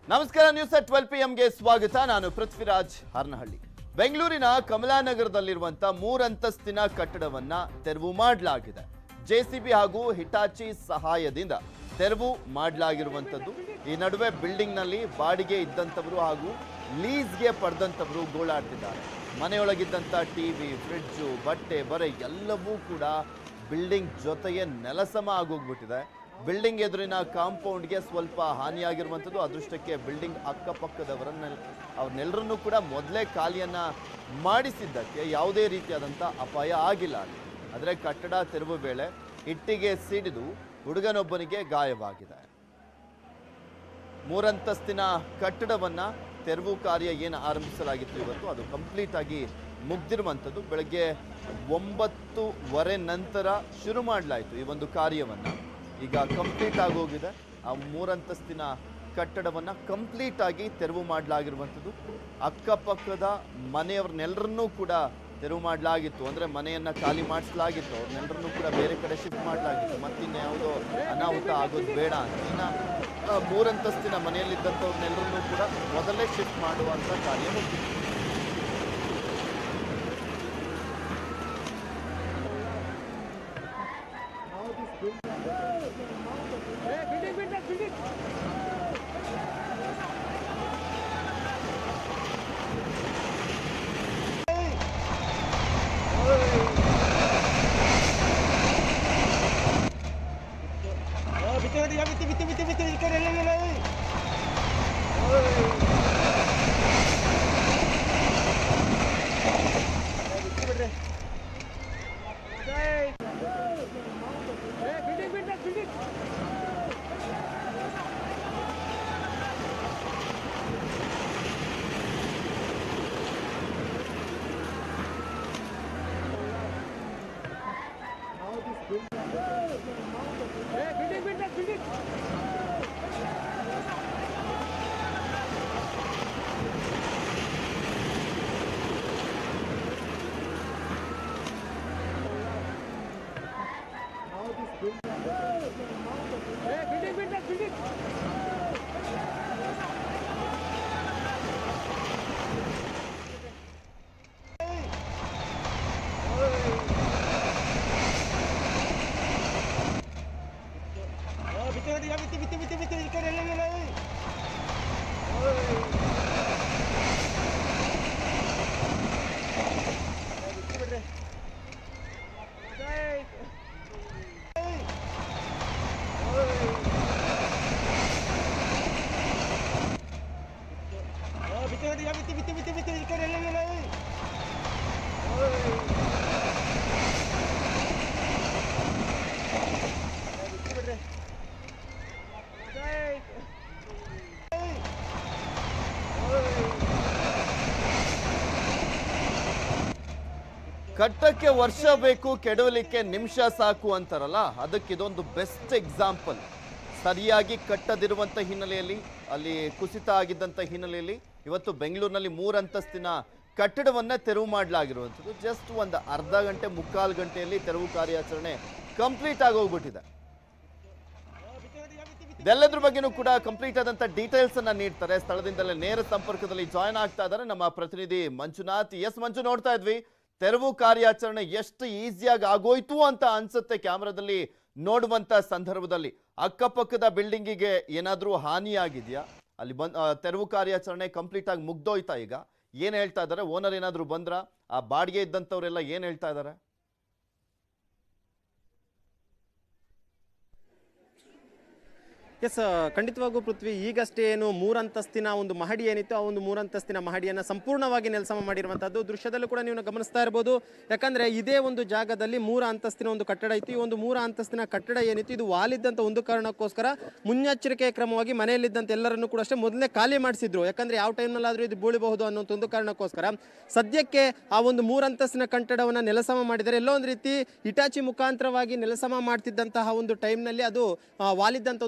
ನಮಸ್ಕಾರ news at twelve P ಎಂಗೆ ಸ್ವಾಗತ ನಾನು ಪೃಥ್ವಿರಾಜ್ ಹರ್ನಹಳ್ಳಿ ಬೆಂಗಳೂರಿನ ಕಮಲಾನಗರದಲ್ಲಿರುವಂತ ಮೂರಂತಸ್ತಿನ ಕಟ್ಟಡವನ್ನ ತೆರವು ಮಾಡಲಾಗಿದೆ ಜೆಸಿಬಿ ಹಾಗೂ ಹಿಟಾಚಿ ಸಹಾಯದಿಂದ ತೆರವು ಮಾಡಲಾಗಿರುವಂಥದ್ದು ಈ ನಡುವೆ ಬಿಲ್ಡಿಂಗ್ ನಲ್ಲಿ ಬಾಡಿಗೆ ಇದ್ದಂಥವರು ಹಾಗೂ ಲೀಸ್ಗೆ ಪಡೆದಂಥವರು ಗೋಳಾಡ್ತಿದ್ದಾರೆ ಮನೆಯೊಳಗಿದ್ದಂಥ ಟಿವಿ ಫ್ರಿಡ್ಜು ಬಟ್ಟೆ ಬರೆ ಎಲ್ಲವೂ ಕೂಡ ಬಿಲ್ಡಿಂಗ್ ಜೊತೆಗೆ ನೆಲಸಮ ಆಗೋಗ್ಬಿಟ್ಟಿದೆ ಬಿಲ್ಡಿಂಗ್ ಎದುರಿನ ಕಾಂಪೌಂಡ್ಗೆ ಸ್ವಲ್ಪ ಹಾನಿಯಾಗಿರುವಂಥದ್ದು ಅದೃಷ್ಟಕ್ಕೆ ಬಿಲ್ಡಿಂಗ್ ಅಕ್ಕಪಕ್ಕದವರನ್ನ ಅವ್ರನ್ನೆಲ್ಲರನ್ನೂ ಕೂಡ ಮೊದಲೇ ಖಾಲಿಯನ್ನ ಮಾಡಿಸಿದ್ದಕ್ಕೆ ಯಾವುದೇ ರೀತಿಯಾದಂಥ ಅಪಾಯ ಆಗಿಲ್ಲ ಅಲ್ಲಿ ಆದರೆ ಕಟ್ಟಡ ತೆರವು ವೇಳೆ ಇಟ್ಟಿಗೆ ಸಿಡಿದು ಹುಡುಗನೊಬ್ಬನಿಗೆ ಗಾಯವಾಗಿದೆ ಮೂರಂತಸ್ತಿನ ಕಟ್ಟಡವನ್ನ ತೆರವು ಕಾರ್ಯ ಏನು ಆರಂಭಿಸಲಾಗಿತ್ತು ಇವತ್ತು ಅದು ಕಂಪ್ಲೀಟ್ ಆಗಿ ಮುಗ್ದಿರುವಂಥದ್ದು ಬೆಳಗ್ಗೆ ಒಂಬತ್ತುವರೆ ನಂತರ ಶುರು ಮಾಡಲಾಯಿತು ಈ ಒಂದು ಕಾರ್ಯವನ್ನ ಈಗ ಕಂಪ್ಲೀಟ್ ಆಗೋಗಿದೆ ಆ ಮೂರಂತಸ್ತಿನ ಕಟ್ಟಡವನ್ನ ಕಂಪ್ಲೀಟ್ ಆಗಿ ತೆರವು ಮಾಡಲಾಗಿರುವಂಥದ್ದು ಅಕ್ಕಪಕ್ಕದ ಮನೆಯವ್ರನ್ನೆಲ್ಲರನ್ನೂ ಕೂಡ ತೆರವು ಮಾಡಲಾಗಿತ್ತು ಅಂದ್ರೆ ಮನೆಯನ್ನ ಖಾಲಿ ಮಾಡಿಸಲಾಗಿತ್ತು ಅವ್ರನ್ನೆಲ್ಲರನ್ನೂ ಕೂಡ ಬೇರೆ ಕಡೆ ಶಿಫ್ಟ್ ಮಾಡಲಾಗಿತ್ತು ಮತ್ತಿನ್ಯಾವುದೋ ಅನಾಹುತ ಆಗೋದು ಬೇಡ ಅಂತ ಇನ್ನ ಆ, ಮೂರಂತಸ್ತಿನ ಮನೆಯಲ್ಲಿದ್ದಂಥವ್ರನ್ನೆಲ್ಲರನ್ನೂ ಕೂಡ ಮೊದಲೇ ಶಿಫ್ಟ್ ಮಾಡುವಂತ ಕಾರ್ಯ ಮುಗಿದಿತ್ತು ಬಿತ್ತಿ ಬಿತ್ತಿ ಬಿತ್ತಿ ಬಿತ್ತಿ ಬಿತ್ತಿ ಬಿತ್ತಿ ಈ ಕಡೆ ಇಲ್ಲ ಇಲ್ಲ ಬಿತ್ತಿ ಬಿಡ್ರಿ ಬಿತ್ತಿ ಬಿತ್ತಿ ಬಿತ್ತಿ ಬಿತ್ತಿ ಬಿತ್ತಿ ಈ ಕಡೆ ಇಲ್ಲ ಇಲ್ಲ ಬಿತ್ತಿ ಬಿಡ್ರಿ ಬಿತ್ತಿ ಬಿತ್ತಿ ಬಿತ್ತಿ ಬಿತ್ತಿ ಬಿತ್ತಿ ಈ ಕಡೆ ಇಲ್ಲ ಇಲ್ಲ ಬಿತ್ತಿ ಬಿಡ್ರಿ ಕಟ್ಟಕ್ಕೆ ವರ್ಷ ಬೇಕು ಕೆಡವಲಿಕ್ಕೆ ನಿಮಿಷ ಸಾಕು ಅಂತಾರಲ್ಲ ಅದಕ್ಕೆ ಇದೊಂದು ಬೆಸ್ಟ್ ಎಕ್ಸಾಂಪಲ್ ಸರಿಯಾಗಿ ಕಟ್ಟದಿರುವಂತ ಹಿನ್ನೆಲೆಯಲ್ಲಿ ಅಲ್ಲಿ ಕುಸಿತ ಆಗಿದ್ದಂಥ ಹಿನ್ನೆಲೆಯಲ್ಲಿ ಇವತ್ತು ಬೆಂಗಳೂರಿನಲ್ಲಿ ಮೂರಂತಸ್ತಿನ ಕಟ್ಟಡವನ್ನ ತೆರವು ಮಾಡಲಾಗಿರುವಂಥದ್ದು ಜಸ್ಟ್ ಒಂದು ಅರ್ಧ ಗಂಟೆ ಮುಕ್ಕಾಲು ಗಂಟೆಯಲ್ಲಿ ತೆರವು ಕಾರ್ಯಾಚರಣೆ ಕಂಪ್ಲೀಟ್ ಆಗೋಗ್ಬಿಟ್ಟಿದೆ ಇದೆಲ್ಲದ್ರ ಬಗ್ಗೆನೂ ಕೂಡ ಕಂಪ್ಲೀಟ್ ಆದಂತ ಡೀಟೇಲ್ಸ್ ಅನ್ನ ನೀಡ್ತಾರೆ ಸ್ಥಳದಿಂದಲೇ ನೇರ ಸಂಪರ್ಕದಲ್ಲಿ ಜಾಯ್ನ್ ಆಗ್ತಾ ಇದ್ದಾರೆ ನಮ್ಮ ಪ್ರತಿನಿಧಿ ಮಂಜುನಾಥ್ ಎಸ್ ಮಂಜು ನೋಡ್ತಾ ಇದ್ವಿ ತೆರವು ಕಾರ್ಯಾಚರಣೆ ಎಷ್ಟು ಈಸಿಯಾಗಿ ಆಗೋಯ್ತು ಅಂತ ಅನ್ಸುತ್ತೆ ಕ್ಯಾಮ್ರಾದಲ್ಲಿ ನೋಡುವಂತ ಸಂದರ್ಭದಲ್ಲಿ ಅಕ್ಕಪಕ್ಕದ ಬಿಲ್ಡಿಂಗಿಗೆ ಏನಾದ್ರೂ ಹಾನಿಯಾಗಿದೆಯಾ ಅಲ್ಲಿ ಬಂದ್ ಆ, ತೆರವು ಕಾರ್ಯಾಚರಣೆ ಕಂಪ್ಲೀಟ್ ಆಗಿ ಮುಗ್ದೋಯ್ತಾ ಈಗ ಏನ್ ಹೇಳ್ತಾ ಇದ್ದಾರೆ ಓನರ್ ಏನಾದ್ರೂ ಬಂದ್ರ ಆ ಬಾಡಿಗೆ ಇದ್ದಂಥವ್ರೆಲ್ಲ ಏನ್ ಹೇಳ್ತಾ ಇದ್ದಾರೆ ಎಸ್ ಖಂಡಿತವಾಗೂ ಪೃಥ್ವಿ ಈಗಷ್ಟೇ ಏನು ಮೂರಂತಸ್ತಿನ ಒಂದು ಮಹಡಿ ಏನಿತ್ತು ಆ ಒಂದು ಮೂರಂತಸ್ತಿನ ಮಹಡಿಯನ್ನು ಸಂಪೂರ್ಣವಾಗಿ ನೆಲಸಮ ಮಾಡಿರುವಂಥದ್ದು ದೃಶ್ಯದಲ್ಲೂ ಕೂಡ ನೀವು ಗಮನಿಸ್ತಾ ಇರ್ಬೋದು ಯಾಕಂದ್ರೆ ಇದೇ ಒಂದು ಜಾಗದಲ್ಲಿ ಮೂರ ಅಂತಸ್ತಿನ ಒಂದು ಕಟ್ಟಡ ಇತ್ತು ಈ ಒಂದು ಮೂರ ಅಂತಸ್ತಿನ ಕಟ್ಟಡ ಏನಿತ್ತು ಇದು ವಾಲಿದ್ದಂಥ ಒಂದು ಕಾರಣಕ್ಕೋಸ್ಕರ ಮುನ್ನೆಚ್ಚರಿಕೆ ಕ್ರಮವಾಗಿ ಮನೆಯಲ್ಲಿದ್ದಂಥ ಎಲ್ಲರನ್ನೂ ಕೂಡ ಅಷ್ಟೇ ಮೊದಲನೇ ಖಾಲಿ ಮಾಡಿಸಿದ್ರು ಯಾಕಂದ್ರೆ ಯಾವ ಟೈಮ್ನಲ್ಲಾದರೂ ಇದು ಬೀಳಬಹುದು ಅನ್ನೋ ಒಂದು ಕಾರಣಕ್ಕೋಸ್ಕರ ಸದ್ಯಕ್ಕೆ ಆ ಒಂದು ಮೂರಂತಸ್ತಿನ ಕಟ್ಟಡವನ್ನು ನೆಲಸಮ ಮಾಡಿದರೆ ಎಲ್ಲೋ ಒಂದು ರೀತಿ ಇಟಾಚಿ ಮುಖಾಂತರವಾಗಿ ನೆಲಸಮ ಮಾಡ್ತಿದ್ದಂತಹ ಒಂದು ಟೈಮ್ನಲ್ಲಿ ಅದು ಆ, ವಾಲಿದ್ದಂಥ ಒಂದು ಕಾರಣಕ್ಕೋಸ್ಕರ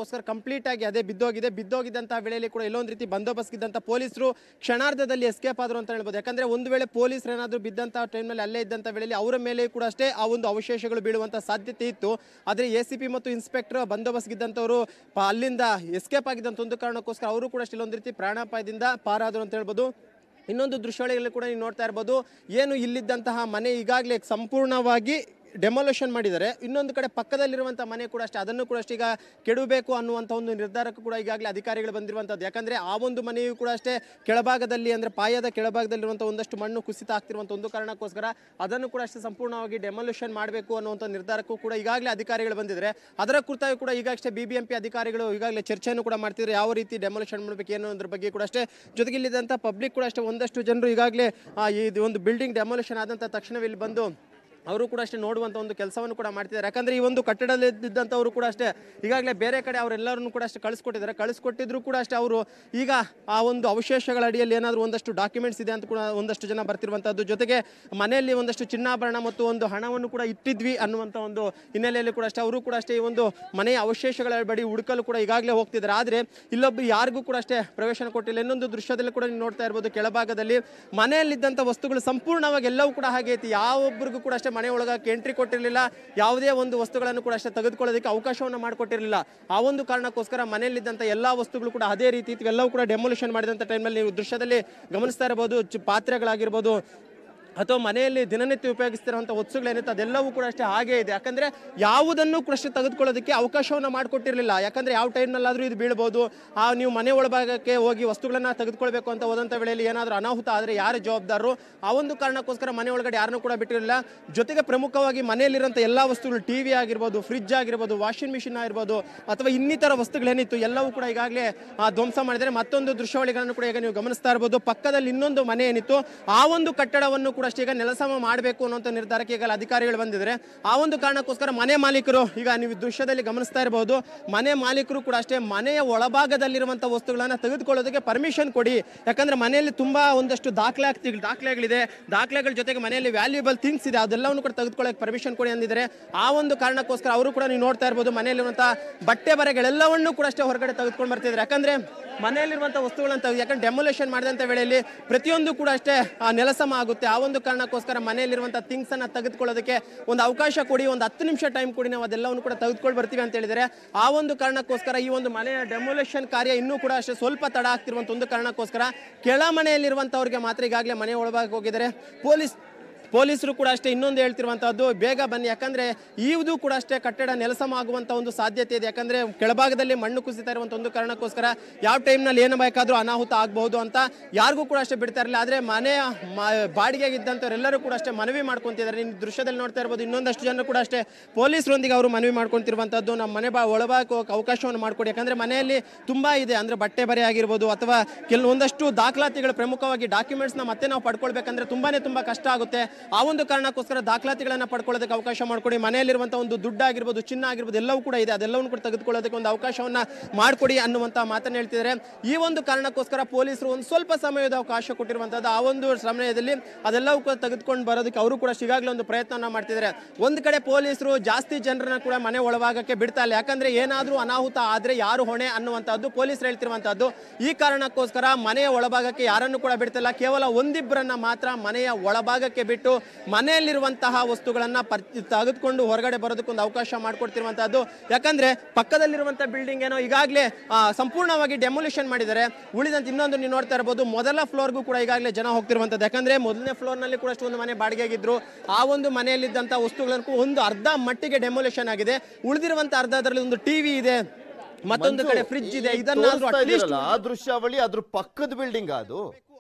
ಕಾರಣಕ್ಕೋಸ್ಕರ ಕಂಪ್ಲೀಟ್ ಆಗಿ ಅದೇ ಬಿದ್ದೋಗಿದೆ ಬಿದ್ದೋಗಿದ್ದಂತಹ ವೇಳೆಯಲ್ಲಿ ಕೂಡ ಎಲ್ಲೊಂದು ರೀತಿ ಬಂದೋಬಸ್ತ್ ಇದ್ದಂಥ ಪೊಲೀಸರು ಕ್ಷಣಾರ್ಧದಲ್ಲಿ ಎಸ್ಕೇಪ್ ಆದ್ರು ಅಂತ ಹೇಳ್ಬೋದು ಯಾಕಂದ್ರೆ ಒಂದು ವೇಳೆ ಪೊಲೀಸರು ಏನಾದರೂ ಬಿದ್ದಂಥ ಟೈಮ್ನಲ್ಲಿ ಅಲ್ಲೇ ಇದ್ದಂಥ ವೇಳೆಯಲ್ಲಿ ಅವರ ಮೇಲೆ ಕೂಡ ಅಷ್ಟೇ ಆ ಒಂದು ಅವಶೇಷಗಳು ಬೀಳುವಂಥ ಸಾಧ್ಯತೆ ಇತ್ತು ಆದರೆ ಎ ಸಿ ಪಿ ಮತ್ತು ಇನ್ಸ್ಪೆಕ್ಟರ್ ಬಂದೋಬಸ್ತ್ ಇದ್ದಂಥವರು ಪ- ಅಲ್ಲಿಂದ ಎಸ್ಕೇಪ್ ಆಗಿದ್ದಂಥ ಒಂದು ಕಾರಣಕ್ಕೋಸ್ಕರ ಅವರು ಕೂಡ ಅಷ್ಟೇ ಇಲ್ಲೊಂದು ರೀತಿ ಪ್ರಾಣಾಪಾಯದಿಂದ ಪಾರಾದರು ಅಂತ ಹೇಳ್ಬೋದು ಇನ್ನೊಂದು ದೃಶ್ಯಾವಳಿಗಳಲ್ಲಿ ಕೂಡ ನೀವು ನೋಡ್ತಾ ಇರ್ಬೋದು ಏನು ಇಲ್ಲಿದ್ದಂತಹ ಮನೆ ಈಗಾಗಲೇ ಸಂಪೂರ್ಣವಾಗಿ ಡೆಮೊಲೇಷನ್ ಮಾಡಿದ್ದಾರೆ ಇನ್ನೊಂದು ಕಡೆ ಪಕ್ಕದಲ್ಲಿರುವಂಥ ಮನೆ ಕೂಡ ಅಷ್ಟೇ ಅದನ್ನು ಕೂಡ ಅಷ್ಟೇ ಈಗ ಕೆಡಬೇಕು ಅನ್ನುವಂಥ ಒಂದು ನಿರ್ಧಾರಕ್ಕೂ ಕೂಡ ಈಗಾಗಲೇ ಅಧಿಕಾರಿಗಳು ಬಂದಿರುವಂಥದ್ದು ಯಾಕಂದರೆ ಆ ಒಂದು ಮನೆಯು ಕೂಡ ಅಷ್ಟೇ ಕೆಳಭಾಗದಲ್ಲಿ ಅಂದರೆ ಪಾಯದ ಕೆಳಭಾಗದಲ್ಲಿರುವಂಥ ಒಂದಷ್ಟು ಮಣ್ಣು ಕುಸಿತ ಆಗ್ತಿರುವಂಥ ಒಂದು ಕಾರಣಕ್ಕೋಸ್ಕರ ಅದನ್ನು ಕೂಡ ಅಷ್ಟೇ ಸಂಪೂರ್ಣವಾಗಿ ಡೆಮೊಲ್ಯೂಷನ್ ಮಾಡಬೇಕು ಅನ್ನುವಂಥ ನಿರ್ಧಾರಕ್ಕೂ ಕೂಡ ಈಗಾಗಲೇ ಅಧಿಕಾರಿಗಳು ಬಂದಿದ್ದಾರೆ ಅದರ ಕುರಿತಾಗಿ ಕೂಡ ಈಗ ಅಷ್ಟೇ ಬಿ ಬಿ ಎಂ ಪಿ ಅಧಿಕಾರಿಗಳು ಈಗಾಗಲೇ ಚರ್ಚೆಯನ್ನು ಕೂಡ ಮಾಡ್ತಿದ್ದಾರೆ ಯಾವ ರೀತಿ ಡೆಮೊಲ್ಯೂಷನ್ ಮಾಡಬೇಕು ಏನು ಅನ್ನೋದ್ರ ಬಗ್ಗೆ ಕೂಡ ಅಷ್ಟೇ ಜೊತೆಗೆ ಇಲ್ಲಿದ್ದಂಥ ಪಬ್ಲಿಕ್ ಕೂಡ ಅಷ್ಟೇ ಒಂದಷ್ಟು ಜನರು ಈಗಾಗಲೇ ಆ, ಇದು ಒಂದು ಬಿಲ್ಡಿಂಗ್ ಡೆಮೊಲ್ಯೂಷನ್ ಆದಂಥ ತಕ್ಷಣವೇ ಇಲ್ಲಿ ಬಂದು ಅವರು ಕೂಡ ಅಷ್ಟೇ ನೋಡುವಂಥ ಒಂದು ಕೆಲಸವನ್ನು ಕೂಡ ಮಾಡ್ತಿದ್ದಾರೆ ಯಾಕಂದ್ರೆ ಈ ಒಂದು ಕಟ್ಟಡದಲ್ಲಿದ್ದಂಥವರು ಕೂಡ ಅಷ್ಟೇ ಈಗಾಗಲೇ ಬೇರೆ ಕಡೆ ಅವರೆಲ್ಲರನ್ನು ಕೂಡ ಅಷ್ಟೇ ಕಳಿಸ್ಕೊಟ್ಟಿದ್ದಾರೆ ಕಳಿಸ್ಕೊಟ್ಟಿದ್ರು ಕೂಡ ಅಷ್ಟೇ ಅವರು ಈಗ ಆ ಒಂದು ಅವಶೇಷಗಳ ಅಡಿಯಲ್ಲಿ ಏನಾದರೂ ಒಂದಷ್ಟು ಡಾಕ್ಯುಮೆಂಟ್ಸ್ ಇದೆ ಅಂತ ಕೂಡ ಒಂದಷ್ಟು ಜನ ಬರ್ತಿರುವಂಥದ್ದು ಜೊತೆಗೆ ಮನೆಯಲ್ಲಿ ಒಂದಷ್ಟು ಚಿನ್ನಾಭರಣ ಮತ್ತು ಒಂದು ಹಣವನ್ನು ಕೂಡ ಇಟ್ಟಿದ್ವಿ ಅನ್ನುವಂಥ ಒಂದು ಹಿನ್ನೆಲೆಯಲ್ಲಿ ಕೂಡ ಅಷ್ಟೇ ಅವರು ಕೂಡ ಅಷ್ಟೇ ಈ ಒಂದು ಮನೆಯ ಅವಶೇಷಗಳ ಬಳಿ ಹುಡುಕಲು ಕೂಡ ಈಗಾಗಲೇ ಹೋಗ್ತಿದ್ದಾರೆ ಆದರೆ ಇಲ್ಲೊಬ್ಬ ಯಾರಿಗೂ ಕೂಡ ಅಷ್ಟೇ ಪ್ರವೇಶನ ಕೊಟ್ಟಿಲ್ಲ ಇನ್ನೊಂದು ದೃಶ್ಯದಲ್ಲಿ ಕೂಡ ನೀವು ನೋಡ್ತಾ ಇರ್ಬೋದು ಕೆಳಭಾಗದಲ್ಲಿ ಮನೆಯಲ್ಲಿದ್ದಂಥ ವಸ್ತುಗಳು ಸಂಪೂರ್ಣವಾಗಿ ಎಲ್ಲವೂ ಕೂಡ ಹಾಗೆ ಐತಿ ಯಾವೊಬ್ಬರಿಗೂ ಕೂಡ ಅಷ್ಟೇ ಮನೆ ಒಳಗಕ್ಕೆ ಎಂಟ್ರಿ ಕೊಟ್ಟಿರಲಿಲ್ಲ ಯಾವುದೇ ಒಂದು ವಸ್ತುಗಳನ್ನು ಕೂಡ ಅಷ್ಟೇ ತೆಗೆದುಕೊಳ್ಳೋದಕ್ಕೆ ಅವಕಾಶವನ್ನು ಮಾಡಿಕೊಟ್ಟಿರಲಿಲ್ಲ ಆ ಒಂದು ಕಾರಣಕ್ಕೋಸ್ಕರ ಮನೆಯಲ್ಲಿದ್ದಂಥ ಎಲ್ಲ ವಸ್ತುಗಳು ಕೂಡ ಅದೇ ರೀತಿ ಇತ್ತು ಎಲ್ಲವೂ ಕೂಡ ಡೆಮೊಲಿಷನ್ ಮಾಡಿದಂಥ ಟೈಮಲ್ಲಿ ನೀವು ದೃಶ್ಯದಲ್ಲಿ ಗಮನಿಸ್ತಾ ಇರಬಹುದು ಚು- ಪಾತ್ರೆಗಳಾಗಿರ್ಬೋದು ಅಥವಾ ಮನೆಯಲ್ಲಿ ದಿನನಿತ್ಯ ಉಪಯೋಗಿಸ್ತಿರುವಂಥ ವಸ್ತುಗಳೇನಿತ್ತು ಅದೆಲ್ಲವೂ ಕೂಡ ಅಷ್ಟೇ ಹಾಗೇ ಇದೆ ಯಾಕಂದ್ರೆ ಯಾವುದನ್ನು ಕೂಡ ಅಷ್ಟೇ ತೆಗೆದುಕೊಳ್ಳೋದಕ್ಕೆ ಅವಕಾಶವನ್ನು ಮಾಡಿಕೊಟ್ಟಿರಲಿಲ್ಲ ಯಾಕಂದ್ರೆ ಯಾವ ಟೈಮ್ನಲ್ಲಾದರೂ ಇದು ಬೀಳ್ಬೋದು ಆ ನೀವು ಮನೆ ಒಳಭಾಗಕ್ಕೆ ಹೋಗಿ ವಸ್ತುಗಳನ್ನ ತೆಗೆದುಕೊಳ್ಬೇಕು ಅಂತ ಹೋದಂಥ ವೇಳೆಯಲ್ಲಿ ಏನಾದರೂ ಅನಾಹುತ ಆದರೆ ಯಾರು ಜವಾಬ್ದಾರರು ಆ ಒಂದು ಕಾರಣಕ್ಕೋಸ್ಕರ ಮನೆ ಒಳಗಡೆ ಯಾರನ್ನೂ ಕೂಡ ಬಿಟ್ಟಿರಲಿಲ್ಲ ಜೊತೆಗೆ ಪ್ರಮುಖವಾಗಿ ಮನೆಯಲ್ಲಿರುವಂಥ ಎಲ್ಲ ವಸ್ತುಗಳು ಟಿ ವಿ ಆಗಿರ್ಬೋದು ಫ್ರಿಜ್ ಆಗಿರ್ಬೋದು ವಾಷಿಂಗ್ ಮಿಷಿನ್ ಆಗಿರ್ಬೋದು ಅಥವಾ ಇನ್ನಿತರ ವಸ್ತುಗಳೇನಿತ್ತು ಎಲ್ಲವೂ ಕೂಡ ಈಗಾಗಲೇ ಆ, ಧ್ವಂಸ ಮಾಡಿದರೆ ಮತ್ತೊಂದು ದೃಶ್ಯಾವಳಿಗಳನ್ನು ಕೂಡ ಈಗ ನೀವು ಗಮನಿಸ್ತಾ ಇರ್ಬೋದು ಪಕ್ಕದಲ್ಲಿ ಇನ್ನೊಂದು ಮನೆ ಏನಿತ್ತು ಆ ಒಂದು ಕಟ್ಟಡವನ್ನು ಕೂಡ ಅಷ್ಟೇ ಈಗ ನೆಲಸಮ ಮಾಡಬೇಕು ಅನ್ನುವಂಥ ನಿರ್ಧಾರಕ್ಕೆ ಈಗ ಅಧಿಕಾರಿಗಳು ಬಂದಿದ್ದಾರೆ ಆ ಒಂದು ಕಾರಣಕ್ಕೋಸ್ಕರ ಮನೆ ಮಾಲೀಕರು ಈಗ ನೀವು ದೃಶ್ಯದಲ್ಲಿ ಗಮನಿಸ್ತಾ ಇರಬಹುದು ಮನೆ ಮಾಲೀಕರು ಕೂಡ ಅಷ್ಟೇ ಮನೆಯ ಒಳಭಾಗದಲ್ಲಿರುವಂಥ ವಸ್ತುಗಳನ್ನು ತೆಗೆದುಕೊಳ್ಳೋದಕ್ಕೆ ಪರ್ಮಿಷನ್ ಕೊಡಿ ಯಾಕಂದ್ರೆ ಮನೆಯಲ್ಲಿ ತುಂಬಾ ಒಂದಷ್ಟು ದಾಖಲಾತಿ ದಾಖಲೆಗಳಿದೆ ದಾಖಲೆಗಳ ಜೊತೆಗೆ ಮನೆಯಲ್ಲಿ ವ್ಯಾಲ್ಯೂಬಲ್ ಥಿಂಗ್ಸ್ ಇದೆ ಅದೆಲ್ಲವನ್ನು ಕೂಡ ತೆಗೆದುಕೊಳ್ಳೋಕೆ ಪರ್ಮಿಷನ್ ಕೊಡಿ ಅಂದಿದ್ದಾರೆ ಆ ಒಂದು ಕಾರಣಕ್ಕೋಸ್ಕರ ಅವರು ಕೂಡ ನೀವು ನೋಡ್ತಾ ಇರ್ಬೋದು ಮನೆಯಲ್ಲಿರುವಂಥ ಬಟ್ಟೆ ಬರೆಗಳೆಲ್ಲವನ್ನೂ ಕೂಡ ಅಷ್ಟೇ ಹೊರಗಡೆ ತೆಗೆದುಕೊಂಡು ಬರ್ತಿದ್ದಾರೆ ಯಾಕಂದ್ರೆ ಮನೆಯಲ್ಲಿರುವಂಥ ವಸ್ತುಗಳನ್ನ ತೆಗೆದು ಯಾಕಂದ್ರೆ ಡೆಮೊಲೇಷನ್ ಮಾಡಿದಂಥ ವೇಳೆಯಲ್ಲಿ ಪ್ರತಿಯೊಂದು ಕೂಡ ಅಷ್ಟೇ ಆ ನೆಲಸಮ ಆಗುತ್ತೆ ಆ ಒಂದು ಕಾರಣಕ್ಕೋಸ್ಕರ ಮನೆಯಲ್ಲಿರುವಂಥ ಥಿಂಗ್ಸ್ ಅನ್ನ ತೆಗೆದುಕೊಳ್ಳೋದಕ್ಕೆ ಒಂದು ಅವಕಾಶ ಕೊಡಿ ಒಂದು ಹತ್ತು ನಿಮಿಷ ಟೈಮ್ ಕೊಡಿ ನಾವು ಅದೆಲ್ಲವನ್ನು ಕೂಡ ತೆಗೆದುಕೊಂಡು ಬರ್ತೀವಿ ಅಂತ ಹೇಳಿದರೆ ಆ ಒಂದು ಕಾರಣಕ್ಕೋಸ್ಕರ ಈ ಒಂದು ಮನೆಯ ಡೆಮೊಲೇಷನ್ ಕಾರ್ಯ ಇನ್ನೂ ಕೂಡ ಅಷ್ಟೇ ಸ್ವಲ್ಪ ತಡ ಆಗ್ತಿರುವಂಥ ಒಂದು ಕಾರಣಕ್ಕೋಸ್ಕರ ಕೆಳ ಮನೆಯಲ್ಲಿರುವಂಥವ್ರಿಗೆ ಮಾತ್ರ ಈಗಾಗಲೇ ಮನೆ ಒಳಭಾಗಕ್ಕೆ ಹೋಗಿದ್ದಾರೆ ಪೊಲೀಸ್ ಪೊಲೀಸರು ಕೂಡ ಅಷ್ಟೇ ಇನ್ನೊಂದು ಹೇಳ್ತಿರುವಂತಹದ್ದು ಬೇಗ ಬನ್ನಿ ಯಾಕಂದ್ರೆ ಇದು ಕೂಡ ಅಷ್ಟೇ ಕಟ್ಟಡ ನೆಲಸಮ ಆಗುವಂತ ಒಂದು ಸಾಧ್ಯತೆ ಇದೆ ಯಾಕಂದ್ರೆ ಕೆಳಭಾಗದಲ್ಲಿ ಮಣ್ಣು ಕುಸಿತಾ ಇರುವಂತ ಒಂದು ಕಾರಣಕ್ಕೋಸ್ಕರ ಯಾವ ಟೈಮ್ನಲ್ಲಿ ಏನು ಬೇಕಾದ್ರೂ ಅನಾಹುತ ಆಗಬಹುದು ಅಂತ ಯಾರಿಗೂ ಕೂಡ ಅಷ್ಟೇ ಬಿಡ್ತಾ ಇರಲಿಲ್ಲ ಆದ್ರೆ ಮನೆಯ ಮ- ಬಾಡಿಗೆಗೆ ಇದ್ದಂಥವರೆಲ್ಲರೂ ಕೂಡ ಅಷ್ಟೇ ಮನವಿ ಮಾಡ್ಕೊಂತಿದ್ದಾರೆ ನೀವು ದೃಶ್ಯದಲ್ಲಿ ನೋಡ್ತಾ ಇರ್ಬೋದು ಇನ್ನೊಂದಷ್ಟು ಜನರು ಕೂಡ ಅಷ್ಟೇ ಪೊಲೀಸರೊಂದಿಗೆ ಅವರು ಮನವಿ ಮಾಡ್ಕೊಂತಿರುವಂತದ್ದು ನಮ್ಮ ಮನೆ ಬಾ ಒಳಭಾಗಕ್ಕೆ ಹೋಗಕ್ಕೆ ಅವಕಾಶವನ್ನು ಮಾಡಿಕೊಡಿ ಯಾಕಂದ್ರೆ ಮನೆಯಲ್ಲಿ ತುಂಬಾ ಇದೆ ಅಂದ್ರೆ ಬಟ್ಟೆ ಬರೆ ಆಗಿರ್ಬೋದು ಅಥವಾ ಕೆಲವೊಂದಷ್ಟು ದಾಖಲಾತಿಗಳು ಪ್ರಮುಖವಾಗಿ ಡಾಕ್ಯುಮೆಂಟ್ಸ್ನ ಮತ್ತೆ ನಾವು ಪಡ್ಕೊಳ್ಬೇಕಂದ್ರೆ ತುಂಬಾನೇ ತುಂಬಾ ಕಷ್ಟ ಆಗುತ್ತೆ ಆ ಒಂದು ಕಾರಣಕ್ಕೋಸ್ಕರ ದಾಖಲಾತಿಗಳನ್ನ ಪಡ್ಕೊಳ್ಳೋದಕ್ಕೆ ಅವಕಾಶ ಮಾಡ್ಕೊಡಿ ಮನೆಯಲ್ಲಿರುವಂಥ ಒಂದು ದುಡ್ಡು ಆಗಿರ್ಬೋದು ಚಿನ್ನ ಆಗಿರ್ಬೋದು ಎಲ್ಲವೂ ಕೂಡ ಇದೆ ಅದೆಲ್ಲವನ್ನು ಕೂಡ ತೆಗೆದುಕೊಳ್ಳೋದಕ್ಕೆ ಒಂದು ಅವಕಾಶವನ್ನ ಮಾಡಿಕೊಡಿ ಅನ್ನುವಂಥ ಮಾತನ್ನ ಹೇಳ್ತಿದ್ದಾರೆ ಈ ಒಂದು ಕಾರಣಕ್ಕೋಸ್ಕರ ಪೊಲೀಸರು ಒಂದು ಸ್ವಲ್ಪ ಸಮಯದ ಅವಕಾಶ ಕೊಟ್ಟಿರುವಂಥದ್ದು ಆ ಒಂದು ಸಮಯದಲ್ಲಿ ಅದೆಲ್ಲವೂ ಕೂಡ ತೆಗೆದುಕೊಂಡು ಬರೋದಕ್ಕೆ ಅವರು ಕೂಡ ಈಗಾಗಲೇ ಒಂದು ಪ್ರಯತ್ನವನ್ನ ಮಾಡ್ತಿದ್ದಾರೆ ಒಂದು ಕಡೆ ಪೊಲೀಸರು ಜಾಸ್ತಿ ಜನರನ್ನ ಕೂಡ ಮನೆ ಒಳಭಾಗಕ್ಕೆ ಬಿಡ್ತಾ ಇಲ್ಲ ಯಾಕಂದ್ರೆ ಏನಾದರೂ ಅನಾಹುತ ಆದ್ರೆ ಯಾರು ಹೊಣೆ ಅನ್ನುವಂಥದ್ದು ಪೊಲೀಸರು ಹೇಳ್ತಿರುವಂಥದ್ದು ಈ ಕಾರಣಕ್ಕೋಸ್ಕರ ಮನೆಯ ಒಳಭಾಗಕ್ಕೆ ಯಾರನ್ನು ಕೂಡ ಬಿಡ್ತಿಲ್ಲ ಕೇವಲ ಒಂದಿಬ್ಬರನ್ನ ಮಾತ್ರ ಮನೆಯ ಒಳಭಾಗಕ್ಕೆ ಬಿಟ್ಟು ಮನೆಯಲ್ಲಿರುವಂತಹ ವಸ್ತುಗಳನ್ನ ಪರ್ ತೆಗೆದುಕೊಂಡು ಹೊರಗಡೆ ಬರೋದಕ್ಕೊಂದು ಅವಕಾಶ ಮಾಡಿಕೊಡ್ತಿರುವಂತಹದ್ದು ಯಾಕಂದ್ರೆ ಪಕ್ಕದಲ್ಲಿರುವಂತಹ ಬಿಲ್ಡಿಂಗ್ ಏನೋ ಈಗಾಗಲೇ ಸಂಪೂರ್ಣವಾಗಿ ಡೆಮೊಲಿಷನ್ ಮಾಡಿದ್ದಾರೆ ಉಳಿದಂತೆ ಇನ್ನೊಂದು ನೀವು ನೋಡ್ತಾ ಇರಬಹುದು ಮೊದಲ ಫ್ಲೋರ್ಗೂ ಕೂಡ ಈಗಾಗಲೇ ಜನ ಹೋಗ್ತಿರುವಂತದ್ದು ಯಾಕಂದ್ರೆ ಮೊದಲನೇ ಫ್ಲೋರ್ನಲ್ಲಿ ಕೂಡ ಅಷ್ಟು ಒಂದು ಮನೆ ಬಾಡಿಗೆಗಿದ್ರು ಆ ಒಂದು ಮನೆಯಲ್ಲಿದ್ದಂಥ ವಸ್ತುಗಳನ್ನು ಒಂದು ಅರ್ಧ ಮಟ್ಟಿಗೆ ಡೆಮೊಲಿಷನ್ ಆಗಿದೆ ಉಳಿದಿರುವಂತ ಅರ್ಧ ಅದರಲ್ಲಿ ಒಂದು ಟಿವಿ ಇದೆ ಮತ್ತೊಂದು ಕಡೆ ಫ್ರಿಡ್ಜ್ ಇದೆ ಇದನ್ನಾದ್ರೂ ತೋರಿಸ್ತಾ ಅಟ್ಲೀಸ್ಟ್ ಇದೀರಲ್ಲ, ಆ ದೃಶ್ಯಾವಳಿ ಅದ್ರ ಪಕ್ಕದ ಬಿಲ್ಡಿಂಗ್ ಅದು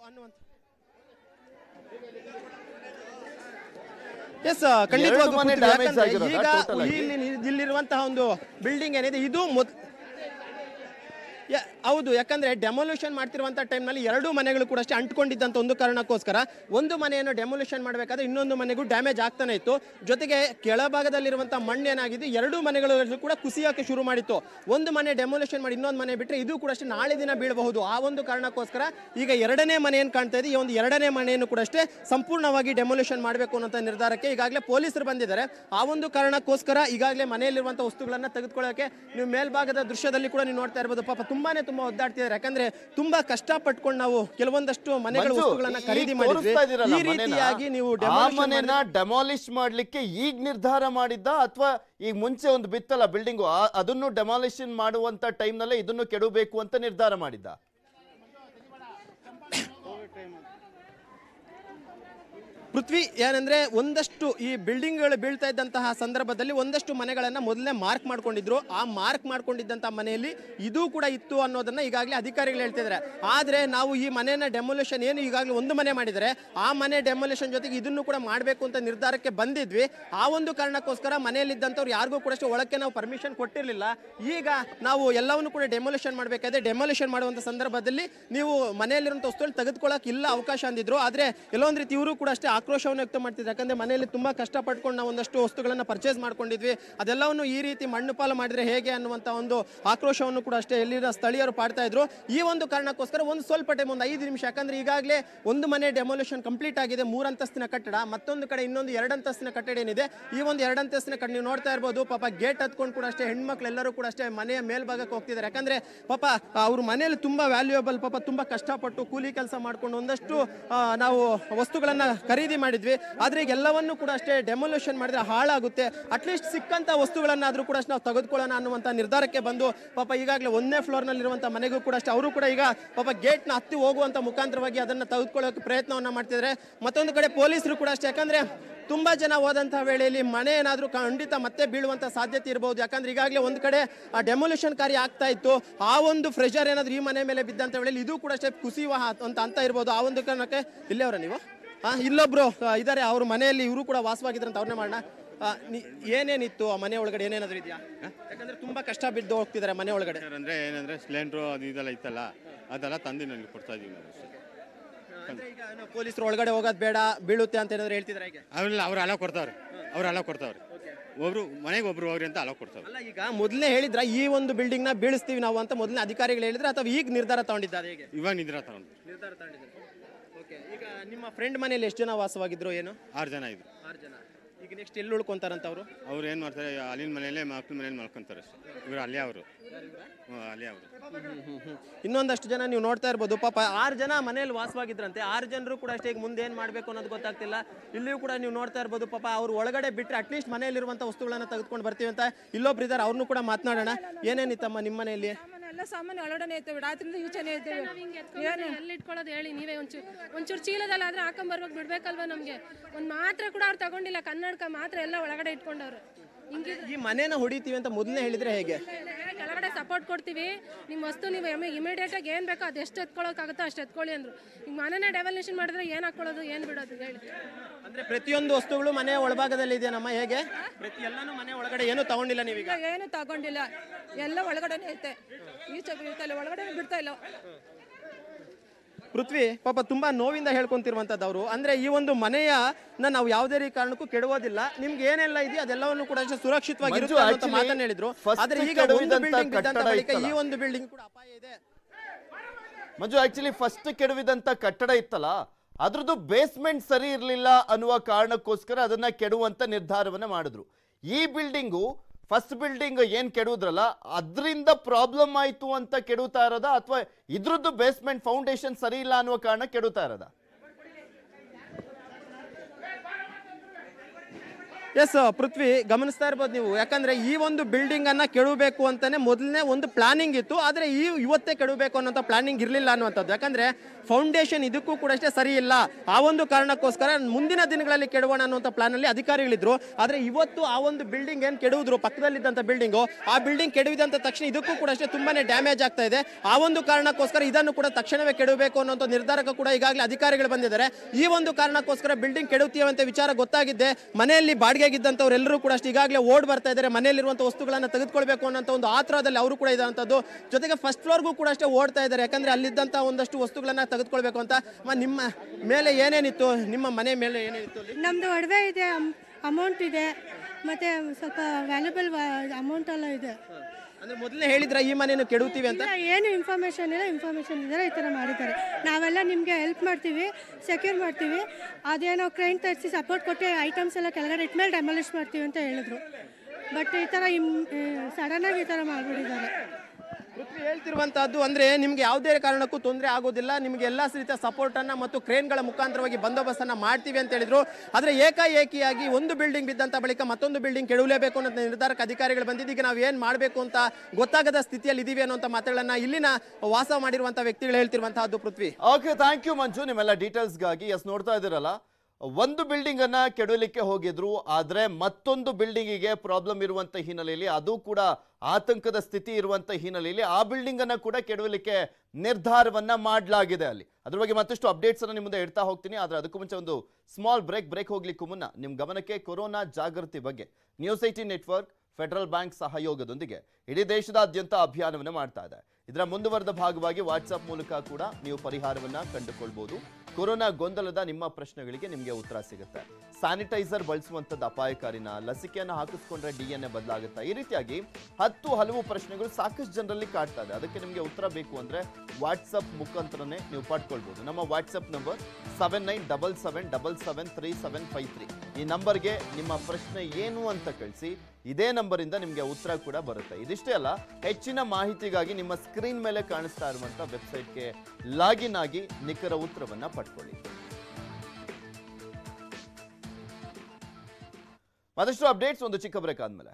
ಎಸ್ ಖಂಡಿತವಾಗ್ಲೂ ಎರಡು ಮನೆ ಕೂತಿದೆ. damage ಯಾಕಂದ್ರೆ ಆಗಿರೋದಾ ಈಗ total ಆಗಿ? ಇಲ್ಲಿ ಇಲ್ಲಿರುವಂತಹ ಒಂದು ಬಿಲ್ಡಿಂಗ್ ಏನಿದೆ ಇದು ಮೊದ್ ಯಾ- ಹೌದು ಯಾಕಂದ್ರೆ ಡೆಮೊಲ್ಯೂಷನ್ ಮಾಡ್ತಿರುವಂತ ಟೈಮ್ನಲ್ಲಿ ಎರಡು ಮನೆಗಳು ಕೂಡ ಅಷ್ಟೇ ಅಂಟ್ಕೊಂಡಿದ್ದಂತ ಒಂದು ಕಾರಣಕ್ಕೋಸ್ಕರ ಒಂದು ಮನೆಯನ್ನು ಡೆಮೊಲ್ಯೂಷನ್ ಮಾಡಬೇಕಾದ್ರೆ ಇನ್ನೊಂದು ಮನೆಗೂ ಡ್ಯಾಮೇಜ್ ಆಗ್ತಾನೆ ಇತ್ತು ಜೊತೆಗೆ ಕೆಳಭಾಗದಲ್ಲಿರುವಂತಹ ಮಣ್ಣು ಏನಾಗಿದೆ ಎರಡು ಮನೆಗಳು ಕೂಡ ಕುಸಿಯೋಕೆ ಶುರು ಮಾಡಿತ್ತು ಒಂದು ಮನೆ ಡೆಮೊಲ್ಯೂಷನ್ ಮಾಡಿ ಇನ್ನೊಂದು ಮನೆ ಬಿಟ್ಟರೆ ಇದು ಕೂಡ ಅಷ್ಟೇ ನಾಳೆ ದಿನ ಬೀಳಬಹುದು ಆ ಒಂದು ಕಾರಣಕ್ಕೋಸ್ಕರ ಈಗ ಎರಡನೇ ಮನೆ ಏನು ಕಾಣ್ತಾ ಇದೆ ಈ ಒಂದು ಎರಡನೇ ಮನೆಯನ್ನು ಕೂಡ ಅಷ್ಟೇ ಸಂಪೂರ್ಣವಾಗಿ ಡೆಮೊಲ್ಯೂಷನ್ ಮಾಡಬೇಕು ಅನ್ನೋ ನಿರ್ಧಾರಕ್ಕೆ ಈಗಾಗಲೇ ಪೊಲೀಸರು ಬಂದಿದ್ದಾರೆ ಆ ಒಂದು ಕಾರಣಕ್ಕೋಸ್ಕರ ಈಗಾಗಲೇ ಮನೆಯಲ್ಲಿರುವಂತಹ ವಸ್ತುಗಳನ್ನ ತೆಗೆದುಕೊಳ್ಳೋಕೆ ನೀವು ಮೇಲ್ಭಾಗದ ದೃಶ್ಯದಲ್ಲಿ ಕೂಡ ನೀವು ನೋಡ್ತಾ ಇರ್ಬೋದು ಪಾಪ ತುಂಬಾನೇ ತುಂಬಾ ಒದ್ದಾಡ್ತಿದ್ದಾರೆ ಯಾಕಂದ್ರೆ ತುಂಬಾ ಕಷ್ಟಪಟ್ಕೊಂಡು ನಾವು ಕೆಲವೊಂದಷ್ಟು ಮನೆಗಳ ಮಂಜು, ವಸ್ತುಗಳನ್ನ ಈ ಖರೀದಿ ಮಾಡಿದ್ವಿ ತೋರಿಸ್ತಾ ಇದೀರಲ್ಲ ಈ ಮನೆನ, ರೀತಿಯಾಗಿ ನೀವು ಆ demolition ಮನೆನ ಡೆಮಾಲಿಷ್ ಮಾಡ್ಲಿಕ್ಕೆ ಈಗ ನಿರ್ಧಾರ ಮಾಡಿದ್ದ ಅಥವಾ ಈಗ ಮುಂಚೆ ಒಂದು ಬಿತ್ತಲ್ಲ ಬಿಲ್ಡಿಂಗು ಅದನ್ನು ಡೆಮಾಲಿಷನ್ ಮಾಡುವಂತ ಟೈಮ್ ನಲ್ಲೇ ಇದನ್ನು ಕೆಡಬೇಕು ಅಂತ ನಿರ್ಧಾರ ಮಾಡಿದ್ದ ಪೃಥ್ವಿ ಏನಂದ್ರೆ ಒಂದಷ್ಟು ಈ ಬಿಲ್ಡಿಂಗ್ಗಳು ಬೀಳ್ತಾ ಇದ್ದಂತಹ ಸಂದರ್ಭದಲ್ಲಿ ಒಂದಷ್ಟು ಮನೆಗಳನ್ನ ಮೊದಲನೇ ಮಾರ್ಕ್ ಮಾಡ್ಕೊಂಡಿದ್ರು ಆ ಮಾರ್ಕ್ ಮಾಡ್ಕೊಂಡಿದ್ದಂತಹ ಮನೆಯಲ್ಲಿ ಇದು ಕೂಡ ಇತ್ತು ಅನ್ನೋದನ್ನ ಈಗಾಗಲೇ ಅಧಿಕಾರಿಗಳು ಹೇಳ್ತಿದ್ದಾರೆ ಆದ್ರೆ ನಾವು ಈ ಮನೆಯನ್ನ ಡೆಮೊಲ್ಯೂಷನ್ ಏನು ಈಗಾಗಲೇ ಒಂದು ಮನೆ ಮಾಡಿದರೆ ಆ ಮನೆ ಡೆಮೊಲ್ಯೂಷನ್ ಜೊತೆಗೆ ಇದನ್ನು ಕೂಡ ಮಾಡಬೇಕು ಅಂತ ನಿರ್ಧಾರಕ್ಕೆ ಬಂದಿದ್ವಿ ಆ ಒಂದು ಕಾರಣಕ್ಕೋಸ್ಕರ ಮನೆಯಲ್ಲಿದ್ದಂಥವ್ರು ಯಾರಿಗೂ ಕೂಡ ಅಷ್ಟೇ ಒಳಕ್ಕೆ ನಾವು ಪರ್ಮಿಷನ್ ಕೊಟ್ಟಿರಲಿಲ್ಲ ಈಗ ನಾವು ಎಲ್ಲವನ್ನು ಕೂಡ ಡೆಮೊಲ್ಯೂಷನ್ ಮಾಡಬೇಕಾದ್ರೆ ಡೆಮೊಲ್ಯೂಷನ್ ಮಾಡುವಂಥ ಸಂದರ್ಭದಲ್ಲಿ ನೀವು ಮನೆಯಲ್ಲಿರುವಂಥ ವಸ್ತುಗಳು ತೆಗೆದುಕೊಳ್ಳೋಕೆ ಇಲ್ಲ ಅವಕಾಶ ಅಂದಿದ್ರು ಆದರೆ ಎಲ್ಲೊಂದು ರೀತಿ ಇವರು ಕೂಡ ಅಷ್ಟೇ ಆಕ್ರೋಶವನ್ನು ವ್ಯಕ್ತ ಮಾಡ್ತಿದ್ರು ಯಾಕಂದ್ರೆ ಮನೆಯಲ್ಲಿ ತುಂಬ ಕಷ್ಟಪಟ್ಕೊಂಡು ನಾವು ಒಂದಷ್ಟು ವಸ್ತುಗಳನ್ನು ಪರ್ಚೇಸ್ ಮಾಡ್ಕೊಂಡಿದ್ವಿ ಅದೆಲ್ಲವನ್ನು ಈ ರೀತಿ ಮಣ್ಣು ಪಾಲು ಮಾಡಿದ್ರೆ ಹೇಗೆ ಅನ್ನುವಂಥ ಒಂದು ಆಕ್ರೋಶವನ್ನು ಕೂಡ ಅಷ್ಟೇ ಎಲ್ಲಿನ ಸ್ಥಳೀಯರು ಪಾಡ್ತಾ ಇದ್ರು ಈ ಒಂದು ಕಾರಣಕ್ಕೋಸ್ಕರ ಒಂದು ಸ್ವಲ್ಪ ಟೈಮ್ ಒಂದು ಐದು ನಿಮಿಷ ಯಾಕಂದ್ರೆ ಈಗಾಗಲೇ ಒಂದು ಮನೆ ಡೆಮೊಲ್ಯೂಷನ್ ಕಂಪ್ಲೀಟ್ ಆಗಿದೆ ಮೂರಂತಸ್ತಿನ ಕಟ್ಟಡ ಮತ್ತೊಂದು ಕಡೆ ಇನ್ನೊಂದು ಎರಡಂತಸ್ತಿನ ಕಟ್ಟಡ ಏನಿದೆ ಈ ಒಂದು ಎರಡಂತಸ್ತಿನ ಕಟ್ಟಡ ನೀವು ನೋಡ್ತಾ ಇರ್ಬೋದು ಪಾಪ ಗೇಟ್ ಹತ್ಕೊಂಡು ಕೂಡ ಅಷ್ಟೇ ಹೆಣ್ಮಕ್ಳು ಎಲ್ಲರೂ ಕೂಡ ಅಷ್ಟೇ ಮನೆಯ ಮೇಲ್ಭಾಗಕ್ಕೆ ಹೋಗ್ತಿದ್ದಾರೆ ಯಾಕಂದ್ರೆ ಪಾಪ ಅವ್ರ ಮನೆಯಲ್ಲಿ ತುಂಬಾ ವ್ಯಾಲ್ಯೂಯಬಲ್ ಪಾಪ ತುಂಬಾ ಕಷ್ಟಪಟ್ಟು ಕೂಲಿ ಕೆಲಸ ಮಾಡ್ಕೊಂಡು ಒಂದಷ್ಟು ಆ, ನಾವು ವಸ್ತುಗಳನ್ನ ಖರೀದಿ ಮಾಡಿದ್ವಿ ಆದ್ರೆ ಈಗ ಎಲ್ಲವನ್ನೂ ಕೂಡ ಅಷ್ಟೇ ಡೆಮೊಲ್ಯೂಷನ್ ಮಾಡಿದ್ರೆ ಹಾಳಾಗುತ್ತೆ ಅಟ್ಲೀಸ್ಟ್ ಸಿಕ್ಕಂತ ವಸ್ತುಗಳನ್ನಾದ್ರೂ ಕೂಡ ಅಷ್ಟೇ ನಾವು ತೆಗೆದುಕೊಳ್ಳೋಣ ಅನ್ನುವಂಥ ನಿರ್ಧಾರಕ್ಕೆ ಬಂದು ಪಾಪ ಈಗಾಗಲೇ ಒಂದನೇ ಫ್ಲೋರ್ನಲ್ಲಿರುವಂಥ ಮನೆಗೂ ಕೂಡ ಅಷ್ಟೇ ಅವರು ಕೂಡ ಈಗ ಪಾಪ ಗೇಟ್ನ ಹತ್ತಿ ಹೋಗುವಂಥ ಮುಖಾಂತರವಾಗಿ ಅದನ್ನು ತೆಗೆದುಕೊಳ್ಳೋಕೆ ಪ್ರಯತ್ನವನ್ನ ಮಾಡ್ತಿದ್ದಾರೆ ಮತ್ತೊಂದು ಕಡೆ ಪೊಲೀಸರು ಕೂಡ ಅಷ್ಟೇ ಯಾಕಂದ್ರೆ ತುಂಬಾ ಜನ ಹೋದಂತಹ ವೇಳೆಯಲ್ಲಿ ಮನೆ ಏನಾದರೂ ಖಂಡಿತ ಮತ್ತೆ ಬೀಳುವಂತ ಸಾಧ್ಯತೆ ಇರಬಹುದು ಯಾಕಂದ್ರೆ ಈಗಾಗಲೇ ಒಂದು ಕಡೆ ಆ ಡೆಮೊಲ್ಯೂಷನ್ ಕಾರ್ಯ ಆಗ್ತಾ ಇತ್ತು ಆ ಒಂದು ಫ್ರೆಷರ್ ಏನಾದರೂ ಈ ಮನೆ ಮೇಲೆ ಬಿದ್ದಂತ ವೇಳೆಯಲ್ಲಿ ಇದು ಕೂಡ ಅಷ್ಟೇ ಕುಸಿಯುವ ಹ- ಅಂತ ಅಂತ ಇರ್ಬೋದು ಆ ಒಂದು ಕಾರಣಕ್ಕೆ ಇಲ್ಲೇ ಅವರ ನೀವು ಹಾ ಇಲ್ಲೊಬ್ರು ಆ, ಇದಾರೆ ಅವ್ರ ಮನೆಯಲ್ಲಿ ಇವರು ಕೂಡ ವಾಸವಾಗಿದ್ರಂತ ಅವ್ರನ್ನೇ ಮಾಡೋಣ ಆ, ನಿ- ಏನೇನಿತ್ತು ಆ ಮನೆ ಒಳಗಡೆ ಏನೇನಾದ್ರೂ ಇದೆಯಾ ಯಾಕಂದ್ರೆ ತುಂಬಾ ಕಷ್ಟ ಬಿದ್ದು ಹೋಗ್ತಿದ್ದಾರೆ ಮನೆ ಒಳಗಡೆ ಸರ್ ಅಂದರೆ ಏನಂದರೆ ಸಿಲಿಂಡ್ರು ಅದು ಇದೆಲ್ಲ ಇತ್ತಲ್ಲ ಅದೆಲ್ಲ ತಂದು ನನಗೆ ಕೊಡ್ತಾ ಇದೀವಿ ನಾವು ಅಷ್ಟೇ ಅಂದ್ರೆ ಈಗ ಏನು ಪೊಲೀಸರು ಒಳಗಡೆ ಹೋಗೋದು ಬೇಡ ಬೀಳುತ್ತೆ ಅಂತ ಏನಾದ್ರು ಹೇಳ್ತಿದ್ದಾರೆ ಹೇಗೆ ಅವೆಲ್ಲ ಅವ್ರು ಅಲ ಕೊಡ್ತಾವ್ರೆ ಅವ್ರು ಅಲ ಕೊಡ್ತಾವ್ರೆ ಒಬ್ರು ಮನೆಗೆ ಒಬ್ರು ಹೋಗ್ರಿ ಅಂತ ಅಲ ಕೊಡ್ತಾವ್ರೆ ಅಲ್ಲ ಈಗ ಮೊದಲೇ ಹೇಳಿದ್ರ ಈ ಒಂದು ಬಿಲ್ಡಿಂಗ್ ನ ಬೀಳಿಸ್ತೀವಿ ನಾವು ಅಂತ ಮೊದಲನೇ ಅಧಿಕಾರಿಗಳು ಹೇಳಿದ್ರೆ ಅಥವಾ ಈಗ ನಿರ್ಧಾರ ತಗೊಂಡಿದ್ದಾರೆ ಹೇಗೆ ಇವಾಗ ನಿದ್ರ ತಗೊಂಡು ನಿರ್ಧಾರ ತಗೊಂಡಿದ್ದಾರೆ ಓಕೆ ಈಗ ನಿಮ್ಮ ಫ್ರೆಂಡ್ ಮನೇಲಿ ಎಷ್ಟು ಜನ ವಾಸವಾಗಿದ್ರು ಏನು ಆರು ಜನ ಇದ್ರು ಆರು ಜನ ಈಗ ನೆಕ್ಸ್ಟ್ ಎಲ್ಲಿ ಉಳ್ಕೊಂತಾರಂತ ಅವರು ಅವ್ರು ಏನು ಮಾಡ್ತಾರೆ ಅಲ್ಲಿನ ಮನೆಯಲ್ಲೇ ಮಕ್ಳ ಮನೇಲಿ ಮಲ್ಕೊಂತಾರೆ ಅಷ್ಟೇ ಇವರು ಅಲ್ಲೇ ಅವರು ಹ್ಞೂ ಅಲ್ಲೇ ಅವರು ಇನ್ನೊಂದಷ್ಟು ಜನ ನೀವು ನೋಡ್ತಾ ಇರ್ಬೋದು ಪಾಪ ಆರು ಜನ ಮನೆಯಲ್ಲಿ ವಾಸವಾಗಿದ್ರಂತೆ ಆರು ಜನರು ಕೂಡ ಅಷ್ಟೇ ಈಗ ಮುಂದೆ ಏನು ಮಾಡಬೇಕು ಅನ್ನೋದು ಗೊತ್ತಾಗ್ತಿಲ್ಲ ಇಲ್ಲಿಯೂ ಕೂಡ ನೀವು ನೋಡ್ತಾ ಇರ್ಬೋದು ಪಾಪ ಅವ್ರು ಒಳಗಡೆ ಬಿಟ್ಟರೆ ಅಟ್ಲೀಸ್ಟ್ ಮನೆಯಲ್ಲಿರುವಂಥ ವಸ್ತುಗಳನ್ನ ತೆಗೆದುಕೊಂಡು ಬರ್ತೀವಿ ಅಂತ ಇಲ್ಲೊಬ್ರು ಇದ್ದಾರೆ ಅವ್ರನ್ನೂ ಕೂಡ ಮಾತನಾಡೋಣ ಏನೇನಿತ್ತಮ್ಮ ನಿಮ್ಮ ಮನೆಯಲ್ಲಿ ಸಾಮಾನೆಲ್ಲ ಸಾಮಾನು ಒಳಗಡೆ ಇರ್ತೇವೆ ರಾತ್ರಿಯಿಂದ ಈಚೆನೆ ಇರ್ತೇವೆ ಏನು ಎಲ್ಲಿ ಇಟ್ಕೊಳ್ಳೋದು ಹೇಳಿ ನೀವೇ ಒಂಚೂರು ಒಂಚೂರು ಚೀಲದಲ್ಲಿ ಆದ್ರೆ ಹಾಕೊಂಬರ್ಬೇಕು ಬಿಡ್ಬೇಕಲ್ವಾ ನಮಗೆ ಒಂದು ಮಾತ್ರ ಕೂಡ ಅವ್ರು ತಗೊಂಡಿಲ್ಲ ಕನ್ನಡಕ ಮಾತ್ರ ಎಲ್ಲ ಒಳಗಡೆ ಇಟ್ಕೊಂಡವ್ರು ಹಿಂಗಿದ್ರೆ ಈ ಮನೇನ ಹೊಡಿತೀವಿ ಅಂತ ಮೊದಲನೇ ಹೇಳಿದ್ರೆ ಹೇಗೆ ಕೆಳಗಡೆ ಸಪೋರ್ಟ್ ಕೊಡ್ತೀವಿ ನಿಮ್ಮ ವಸ್ತು ನೀವು ಇಮಿಡಿಯೇಟ್ ಆಗಿ ಏನು ಬೇಕೋ ಅದು ಎಷ್ಟು ಎತ್ಕೊಳ್ಳೋಕ್ಕಾಗುತ್ತೋ ಅಷ್ಟು ಎತ್ಕೊಳ್ಳಿ ಅಂದ್ರು ಈಗ ಮನೆನೇ ಡೆವಲ್ಯೂಷನ್ ಮಾಡಿದ್ರೆ ಏನು ಹಾಕೊಳ್ಳೋದು ಏನು ಬಿಡೋದು ಹೇಳಿ ಅಂದ್ರೆ ಪ್ರತಿಯೊಂದು ವಸ್ತುಗಳು ಮನೆಯ ಒಳಭಾಗದಲ್ಲಿ ಇದೆಯಮ್ಮ ಹೇಗೆ ಪ್ರತಿ ಎಲ್ಲಾನು ಮನೆ ಒಳಗಡೆ ಏನು ತಗೊಂಡಿಲ್ಲ ನೀವೀಗ ಇಲ್ಲ, ಏನು ತಗೊಂಡಿಲ್ಲ ಎಲ್ಲ ಒಳಗಡೆನೆ ಐತೆ ಈಚೆ ಬೀಳ್ತಾ ಇಲ್ಲ ಒಳಗಡೆ ಬಿಡ್ತಾ ಇಲ್ಲ ಪೃಥ್ವಿ ಪಾಪ ತುಂಬಾ ನೋವಿಂದ ಹೇಳ್ಕೊಂತಿರುವಂತದ್ದು ಅವರು ಅಂದ್ರೆ ಈ ಒಂದು ಮನೆಯ ನಾವು ಯಾವುದೇ ರೀತಿ ಕಾರಣಕ್ಕೂ ಕೆಡುವುದಿಲ್ಲ ನಿಮ್ಗೆ ಏನೆಲ್ಲ ಇದೆಯೋ ಅದೆಲ್ಲವನ್ನು ಕೂಡ ಅಷ್ಟೇ ಸುರಕ್ಷಿತವಾಗಿರುತ್ತೆ ಮಂಜು, ಅನ್ನುವಂಥ actually ಮಾತನ್ನ ಹೇಳಿದ್ರು first ಆದ್ರೆ ಈಗ ಒಂದು ಕೆಡವಿದಂಥ ಬಿಲ್ಡಿಂಗ್ ಬಿದ್ದಂತ ಕಟ್ಟಡ ಬಳಿಕ ಈ ಇತ್ತಲ್ಲ. ಒಂದು ಬಿಲ್ಡಿಂಗ್ ಕೂಡ ಅಪಾಯ ಇದೆ ಮಂಜು ಆಕ್ಚುಲಿ ಫಸ್ಟ್ ಕೆಡವಿದಂತ ಕಟ್ಟಡ ಇತ್ತಲ್ಲ ಅದ್ರದ್ದು ಬೇಸ್ಮೆಂಟ್ ಸರಿ ಇರಲಿಲ್ಲ ಅನ್ನುವ ಕಾರಣಕ್ಕೋಸ್ಕರ ಅದನ್ನ ಕೆಡುವಂತ ನಿರ್ಧಾರವನ್ನ ಮಾಡಿದ್ರು ಈ ಬಿಲ್ಡಿಂಗು ಫಸ್ಟ್ ಬಿಲ್ಡಿಂಗ್ ಏನ್ ಕೆಡುವುದ್ರಲ್ಲ ಅದರಿಂದ ಪ್ರಾಬ್ಲಮ್ ಆಯ್ತು ಅಂತ ಕೆಡುತ್ತಾ ಇರೋದ ಅಥವಾ ಇದ್ರದ್ದು ಬೇಸ್ಮೆಂಟ್ ಫೌಂಡೇಶನ್ ಸರಿ ಇಲ್ಲ ಅನ್ನುವ ಕಾರಣ ಕೆಡುತ್ತಾ ಇರೋದ ಎಸ್ ಪೃಥ್ವಿ ಗಮನಿಸ್ತಾ ಇರ್ಬೋದು ನೀವು ಯಾಕಂದ್ರೆ ಈ ಒಂದು ಬಿಲ್ಡಿಂಗ್ ಅನ್ನ ಕೆಡಬೇಕು ಅಂತಾನೆ ಮೊದಲನೇ ಒಂದು ಪ್ಲಾನಿಂಗ್ ಇತ್ತು ಆದ್ರೆ ಈ ಇವತ್ತೇ ಕೆಡಬೇಕು ಅನ್ನೋಂಥ ಪ್ಲಾನಿಂಗ್ ಇರಲಿಲ್ಲ ಅನ್ನುವಂಥದ್ದು ಯಾಕಂದ್ರೆ ಫೌಂಡೇಶನ್ ಇದಕ್ಕೂ ಕೂಡ ಅಷ್ಟೇ ಸರಿ ಇಲ್ಲ ಆ ಒಂದು ಕಾರಣಕ್ಕೋಸ್ಕರ ಮುಂದಿನ ದಿನಗಳಲ್ಲಿ ಕೆಡೋಣ ಅನ್ನುವಂಥ ಪ್ಲಾನ್ ಅಲ್ಲಿ ಅಧಿಕಾರಿಗಳಿದ್ರು ಆದ್ರೆ ಇವತ್ತು ಆ ಒಂದು ಬಿಲ್ಡಿಂಗ್ ಏನ್ ಕೆಡುವುದ್ರು ಪಕ್ಕದಲ್ಲಿದ್ದಂಥ ಬಿಲ್ಡಿಂಗು ಆ ಬಿಲ್ಡಿಂಗ್ ಕೆಡವಿದಂತ ತಕ್ಷಣ ಇದಕ್ಕೂ ಕೂಡ ಅಷ್ಟೇ ತುಂಬಾನೇ ಡ್ಯಾಮೇಜ್ ಆಗ್ತಾ ಇದೆ ಆ ಒಂದು ಕಾರಣಕ್ಕೋಸ್ಕರ ಇದನ್ನು ಕೂಡ ತಕ್ಷಣವೇ ಕೆಡಬೇಕು ಅನ್ನೋಂಥ ನಿರ್ಧಾರಕ್ಕೆ ಕೂಡ ಈಗಾಗಲೇ ಅಧಿಕಾರಿಗಳು ಬಂದಿದ್ದಾರೆ ಈ ಒಂದು ಕಾರಣಕ್ಕೋಸ್ಕರ ಬಿಲ್ಡಿಂಗ್ ಕೆಡುತ್ತೀವಿ ಅಂತ ವಿಚಾರ ಗೊತ್ತಾಗಿದ್ದೆ ಮನೆಯಲ್ಲಿ ಬಾಡಿಗೆ ಏಳ್ಗೆಗಿದ್ದಂಥವ್ರೆಲ್ಲರೂ ಕೂಡ ಅಷ್ಟು ಈಗಾಗಲೇ ಓಡ್ ಬರ್ತಾ ಇದ್ದಾರೆ ಮನೆಯಲ್ಲಿರುವಂಥ ವಸ್ತುಗಳನ್ನು ತೆಗೆದುಕೊಳ್ಬೇಕು ಅನ್ನೋಂಥ ಒಂದು ಆತರದಲ್ಲಿ ಅವರು ಕೂಡ ಇದ್ದಂಥದ್ದು ಜೊತೆಗೆ ಫಸ್ಟ್ ಫ್ಲೋರ್ಗೂ ಕೂಡ ಅಷ್ಟೇ ಓಡ್ತಾ ಇದ್ದಾರೆ ಯಾಕಂದ್ರೆ ಅಲ್ಲಿದ್ದಂಥ ಒಂದಷ್ಟು ವಸ್ತುಗಳನ್ನು ತೆಗೆದುಕೊಳ್ಬೇಕು ಅಂತ ಮ- ನಿಮ್ಮ ಮೇಲೆ ಏನೇನಿತ್ತು ನಿಮ್ಮ ಮನೆ ಮೇಲೆ ಏನೇನಿತ್ತು ಅಲ್ಲಿ ನಮ್ಮದು ಒಡವೆ ಇದೆ ಅಮೌಂಟ್ ಇದೆ ಮತ್ತು ಸ್ವಲ್ಪ ವ್ಯಾಲ್ಯೂಬಲ್ ಅಮೌಂಟ್ ಎಲ್ಲ ಇದೆ ಅಂದ್ರೆ ಮೊದಲೇ ಹೇಳಿದ್ರ ಈ ಮನೆಯನ್ನು ಕೆಡುತ್ತೀವಿ ಅಂತ ಇಲ್ಲ ಏನು ಇನ್ಫಾರ್ಮೇಷನ್ ಇಲ್ಲ ಇನ್ಫಾರ್ಮೇಷನ್ ಇದ್ದಾರೆ ಈ ಥರ ಮಾಡಿದ್ದಾರೆ ನಾವೆಲ್ಲ ನಿಮಗೆ ಹೆಲ್ಪ್ ಮಾಡ್ತೀವಿ ಸೆಕ್ಯೂರ್ ಮಾಡ್ತೀವಿ ಅದೇನೋ ಕ್ರೈನ್ ತರಿಸಿ ಸಪೋರ್ಟ್ ಕೊಟ್ಟು ಐಟಮ್ಸ್ ಎಲ್ಲ ಕೆಳಗಡೆ ಇಟ್ಮೇಲೆ ಡೆಮಾಲಿಷ್ ಮಾಡ್ತೀವಿ ಅಂತ ಹೇಳಿದ್ರು ಬಟ್ ಈ ಥರ ಇಮ್ ಸಡನ್ನಾಗಿ ಈ ಥರ ಮಾಡಿಬಿಟ್ಟಿದ್ದಾರೆ ಪೃಥ್ವಿ ಹೇಳ್ತಿರುವಂತಹದ್ದು ಅಂದ್ರೆ ನಿಮ್ಗೆ ಯಾವುದೇ ಕಾರಣಕ್ಕೂ ತೊಂದರೆ ಆಗೋದಿಲ್ಲ ನಿಮ್ಗೆ ಎಲ್ಲಾ ರೀತಿಯ ಸಪೋರ್ಟ್ ಅನ್ನ ಮತ್ತು ಕ್ರೇನ್ಗಳ ಮುಖಾಂತರವಾಗಿ ಬಂದೋಬಸ್ತನ್ನ ಮಾಡ್ತೀವಿ ಅಂತ ಹೇಳಿದ್ರು ಆದ್ರೆ ಏಕಾಏಕಿಯಾಗಿ ಒಂದು ಬಿಲ್ಡಿಂಗ್ ಬಿದ್ದಂತ ಬಳಿಕ ಮತ್ತೊಂದು ಬಿಲ್ಡಿಂಗ್ ಕೆಡವಲೇಬೇಕು ಅನ್ನೋ ನಿರ್ಧಾರಕ್ಕೆ ಅಧಿಕಾರಿಗಳು ಬಂದಿದ್ದು ಈಗ ನಾವು ಏನ್ ಮಾಡಬೇಕು ಅಂತ ಗೊತ್ತಾಗದ ಸ್ಥಿತಿಯಲ್ಲಿ ಇದೀವಿ ಅನ್ನುವಂಥ ಮಾತುಗಳನ್ನ ಇಲ್ಲಿನ ವಾಸ ಮಾಡಿರುವಂತ ವ್ಯಕ್ತಿಗಳು ಹೇಳ್ತಿರುವಂತಹದ್ದು Prithvi okay thank you Manju ನಿಮ್ಮೆಲ್ಲ ಡೀಟೇಲ್ಸ್ಗಾಗಿ ಎಸ್ ನೋಡ್ತಾ ಇದ್ದೀರಲ್ಲ ಒಂದು ಬಿಲ್ಡಿಂಗ್ ಅನ್ನ ಕೆಡವಲಿಕ್ಕೆ ಹೋಗಿದ್ರು ಆದ್ರೆ ಮತ್ತೊಂದು ಬಿಲ್ಡಿಂಗಿಗೆ ಪ್ರಾಬ್ಲಮ್ ಇರುವಂತ ಹಿನ್ನೆಲೆಯಲ್ಲಿ ಅದು ಕೂಡ ಆತಂಕದ ಸ್ಥಿತಿ ಇರುವಂತ ಹಿನ್ನೆಲೆಯಲ್ಲಿ ಆ ಬಿಲ್ಡಿಂಗ್ ಅನ್ನ ಕೂಡ ಕೆಡವಲಿಕ್ಕೆ ನಿರ್ಧಾರವನ್ನ ಮಾಡಲಾಗಿದೆ ಅಲ್ಲಿ ಅದ್ರ ಬಗ್ಗೆ ಮತ್ತಷ್ಟು ಅಪ್ಡೇಟ್ಸ್ ಅನ್ನ ನಿಮ್ಮ ಮುಂದೆ ಇಡ್ತಾ ಹೋಗ್ತೀನಿ ಆದ್ರೆ ಅದಕ್ಕೂ ಮುಂಚೆ ಒಂದು ಸ್ಮಾಲ್ ಬ್ರೇಕ್ ಬ್ರೇಕ್ ಹೋಗ್ಲಿಕ್ಕೂ ಮುನ್ನ ನಿಮ್ ಗಮನಕ್ಕೆ ಕೊರೋನಾ ಜಾಗೃತಿ ಬಗ್ಗೆ news eighteen network federal bank ಸಹಯೋಗದೊಂದಿಗೆ ಇಡೀ ದೇಶದಾದ್ಯಂತ ಅಭಿಯಾನವನ್ನು ಮಾಡ್ತಾ ಇದೆ ಇದರ ಮುಂದುವರೆದ ಭಾಗವಾಗಿ ವಾಟ್ಸ್ಆಪ್ ಮೂಲಕ ಕೂಡ ನೀವು ಪರಿಹಾರವನ್ನ ಕಂಡುಕೊಳ್ಬಹುದು ಕೊರೋನಾ ಗೊಂದಲದ ನಿಮ್ಮ ಪ್ರಶ್ನೆಗಳಿಗೆ ನಿಮಗೆ ಉತ್ತರ ಸಿಗುತ್ತೆ ಸ್ಯಾನಿಟೈಸರ್ ಬಳಸುವಂಥದ್ದು ಅಪಾಯಕಾರಿನ ಲಸಿಕೆಯನ್ನು ಹಾಕಿಸ್ಕೊಂಡ್ರೆ ಡಿ ಎನ್ ಎ ಬದಲಾಗುತ್ತಾ ಈ ರೀತಿಯಾಗಿ ಹತ್ತು ಹಲವು ಪ್ರಶ್ನೆಗಳು ಸಾಕಷ್ಟು ಜನರಲ್ಲಿ ಕಾಡ್ತಾ ಇದೆ ಅದಕ್ಕೆ ನಿಮಗೆ ಉತ್ತರ ಬೇಕು ಅಂದ್ರೆ ವಾಟ್ಸಪ್ ಮುಖಾಂತರನೇ ನೀವು ಪಡ್ಕೊಳ್ಬಹುದು ನಮ್ಮ WhatsApp number seven nine double seven double seven three seven five three ಈ ನಂಬರ್ಗೆ ನಿಮ್ಮ ಪ್ರಶ್ನೆ ಏನು ಅಂತ ಕಳಿಸಿ ಇದೇ ನಂಬರಿಂದ ನಿಮಗೆ ಉತ್ತರ ಕೂಡ ಬರುತ್ತೆ ಇದಿಷ್ಟೇ ಅಲ್ಲ ಹೆಚ್ಚಿನ ಮಾಹಿತಿಗಾಗಿ ನಿಮ್ಮ ಸ್ಕ್ರೀನ್ ಮೇಲೆ ಕಾಣಿಸ್ತಾ ಇರುವಂತ ವೆಬ್ಸೈಟ್ಗೆ ಲಾಗಿನ್ ಆಗಿ ನಿಖರ ಉತ್ತರವನ್ನ ಪಡ್ಕೊಳ್ಳಿ ಮತ್ತಷ್ಟು ಅಪ್ಡೇಟ್ಸ್ ಒಂದು ಚಿಕ್ಕ ಬ್ರೇಕ್ ಆದ್ಮೇಲೆ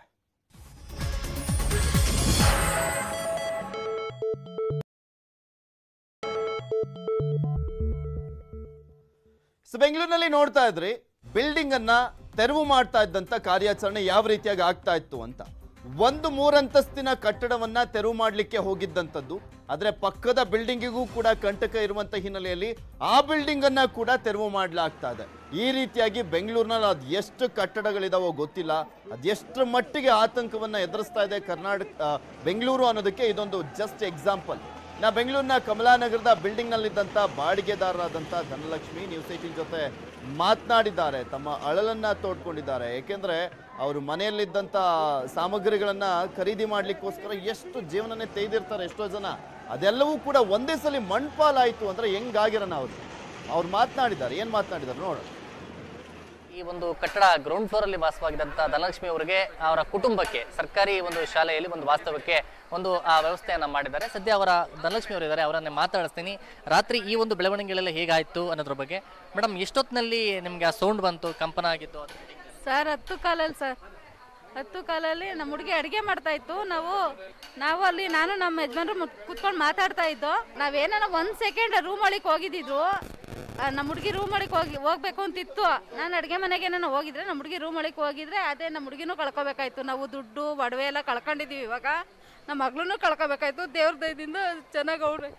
ಸೊ ಬೆಂಗಳೂರಿನಲ್ಲಿ ನೋಡ್ತಾ ಇದ್ರಿ ಬಿಲ್ಡಿಂಗ್ ಅನ್ನ ತೆರವು ಮಾಡ್ತಾ ಇದ್ದಂತ ಕಾರ್ಯಾಚರಣೆ ಯಾವ ರೀತಿಯಾಗಿ ಆಗ್ತಾ ಇತ್ತು ಅಂತ ಒಂದು ಮೂರಂತಸ್ತಿನ ಕಟ್ಟಡವನ್ನ ತೆರವು ಮಾಡಲಿಕ್ಕೆ ಹೋಗಿದ್ದಂಥದ್ದು ಆದ್ರೆ ಪಕ್ಕದ ಬಿಲ್ಡಿಂಗಿಗೂ ಕೂಡ ಕಂಟಕ ಇರುವಂತ ಹಿನ್ನೆಲೆಯಲ್ಲಿ ಆ ಬಿಲ್ಡಿಂಗ್ ಅನ್ನ ಕೂಡ ತೆರವು ಮಾಡಲಾಗ್ತಾ ಇದೆ ಈ ರೀತಿಯಾಗಿ ಬೆಂಗಳೂರಿನಲ್ಲಿ ಅದ್ ಎಷ್ಟು ಕಟ್ಟಡಗಳಿದಾವೋ ಗೊತ್ತಿಲ್ಲ ಅದೆಷ್ಟರ ಮಟ್ಟಿಗೆ ಆತಂಕವನ್ನ ಎದುರಿಸ್ತಾ ಇದೆ ಕರ್ನಾಟಕ ಆ, ಬೆಂಗಳೂರು ಅನ್ನೋದಕ್ಕೆ ಇದೊಂದು ಜಸ್ಟ್ ಎಕ್ಸಾಂಪಲ್ ನಾ ಬೆಂಗಳೂರಿನ ಕಮಲಾನಗರದ ಬಿಲ್ಡಿಂಗ್ ನಲ್ಲಿದ್ದಂತ ಬಾಡಿಗೆದಾರರಾದಂತ ಧನಲಕ್ಷ್ಮಿ ನ್ಯೂಸ್ ಏಟೀನ್ ಜೊತೆ ಮಾತನಾಡಿದ್ದಾರೆ ತಮ್ಮ ಅಳಲನ್ನ ತೋಡ್ಕೊಂಡಿದ್ದಾರೆ ಏಕೆಂದ್ರೆ ಅವರು ಮನೆಯಲ್ಲಿದ್ದಂತ ಸಾಮಗ್ರಿಗಳನ್ನ ಖರೀದಿ ಮಾಡ್ಲಿಕ್ಕೋಸ್ಕರ ಎಷ್ಟು ಜೀವನನೇ ತೆಗೆದಿರ್ತಾರೆ ಎಷ್ಟೋ ಜನ ಅದೆಲ್ಲವೂ ಕೂಡ ಒಂದೇ ಸಲ ಮಣ್ಪಾಲಾಯ್ತು ಅಂದ್ರೆ ಹೆಂಗಾಗಿರೋಣ ಅವ್ರು ಅವ್ರು ಮಾತನಾಡಿದ್ದಾರೆ ಏನ್ ಮಾತನಾಡಿದ್ದಾರೆ ನೋಡೋಣ ಈ ಒಂದು ಕಟ್ಟಡ ಗ್ರೌಂಡ್ ಫ್ಲೋರ್ ಅಲ್ಲಿ ವಾಸವಾಗಿದ್ದಂಥ ಧನಲಕ್ಷ್ಮಿ ಅವರಿಗೆ ಅವರ ಕುಟುಂಬಕ್ಕೆ ಸರ್ಕಾರಿ ಒಂದು ಶಾಲೆಯಲ್ಲಿ ಒಂದು ವಾಸ್ತವಕ್ಕೆ ಒಂದು ಆ ವ್ಯವಸ್ಥೆಯನ್ನ ಮಾಡಿದ್ದಾರೆ ಸದ್ಯ ಅವರ ಧನಲಕ್ಷ್ಮಿ ಅವರು ಇದ್ದಾರೆ ಅವರನ್ನೇ ಮಾತಾಡಿಸ್ತೀನಿ ರಾತ್ರಿ ಈ ಒಂದು ಬೆಳವಣಿಗೆಗಳೆಲ್ಲ ಹೇಗಾಯ್ತು ಅನ್ನೋದ್ರ ಬಗ್ಗೆ ಮೇಡಮ್ ಎಷ್ಟೊತ್ತಿನಲ್ಲಿ ನಿಮ್ಗೆ ಆ ಸೌಂಡ್ ಬಂತು ಕಂಪನ ಆಗಿದ್ದು ಅದು ಸರ್ ಹತ್ತು ಕಾಲಲ್ಲಿ ಸರ್ ಹತ್ತು ಕಾಲಲ್ಲಿ ನಮ್ಮ ಹುಡುಗಿ ಅಡುಗೆ ಮಾಡ್ತಾ ಇತ್ತು ನಾವು ನಾವು ಅಲ್ಲಿ ನಾನು ನಮ್ಮ ಯಜಮಾನ್ರು ಕುತ್ಕೊಂಡು ಮಾತಾಡ್ತಾ ಇದ್ದೋ ನಾವೇನ ಒಂದು ಸೆಕೆಂಡ್ ರೂಮ್ ಒಳಗೆ ಹೋಗಿದ್ದಿದ್ರು ಆ, ನಮ್ಮ ಹುಡುಗಿ ರೂಮ್ ಒಳಗೆ ಹೋಗಿ ಹೋಗ್ಬೇಕು ಅಂತಿತ್ತು ನಾನು ಅಡುಗೆ ಮನೆಗೆ ನಾನು ಹೋಗಿದ್ರೆ ನಮ್ಮ ಹುಡುಗಿ ರೂಮ್ ಒಳಗೆ ಹೋಗಿದ್ರೆ ಅದೇ ನಮ್ಮ ಹುಡುಗಿನೂ ಕಳ್ಕೊಬೇಕಾಯ್ತು ನಾವು ದುಡ್ಡು ಒಡವೆ ಎಲ್ಲ ಕಳ್ಕೊಂಡಿದ್ದೀವಿ ಇವಾಗ ನಮ್ಮ ಮಗಳನ್ನೂ ಕಳ್ಕೊಬೇಕಾಯ್ತು ದೇವ್ರ ದಯದಿಂದ ಚೆನ್ನಾಗಿ ಅವ್ರೆ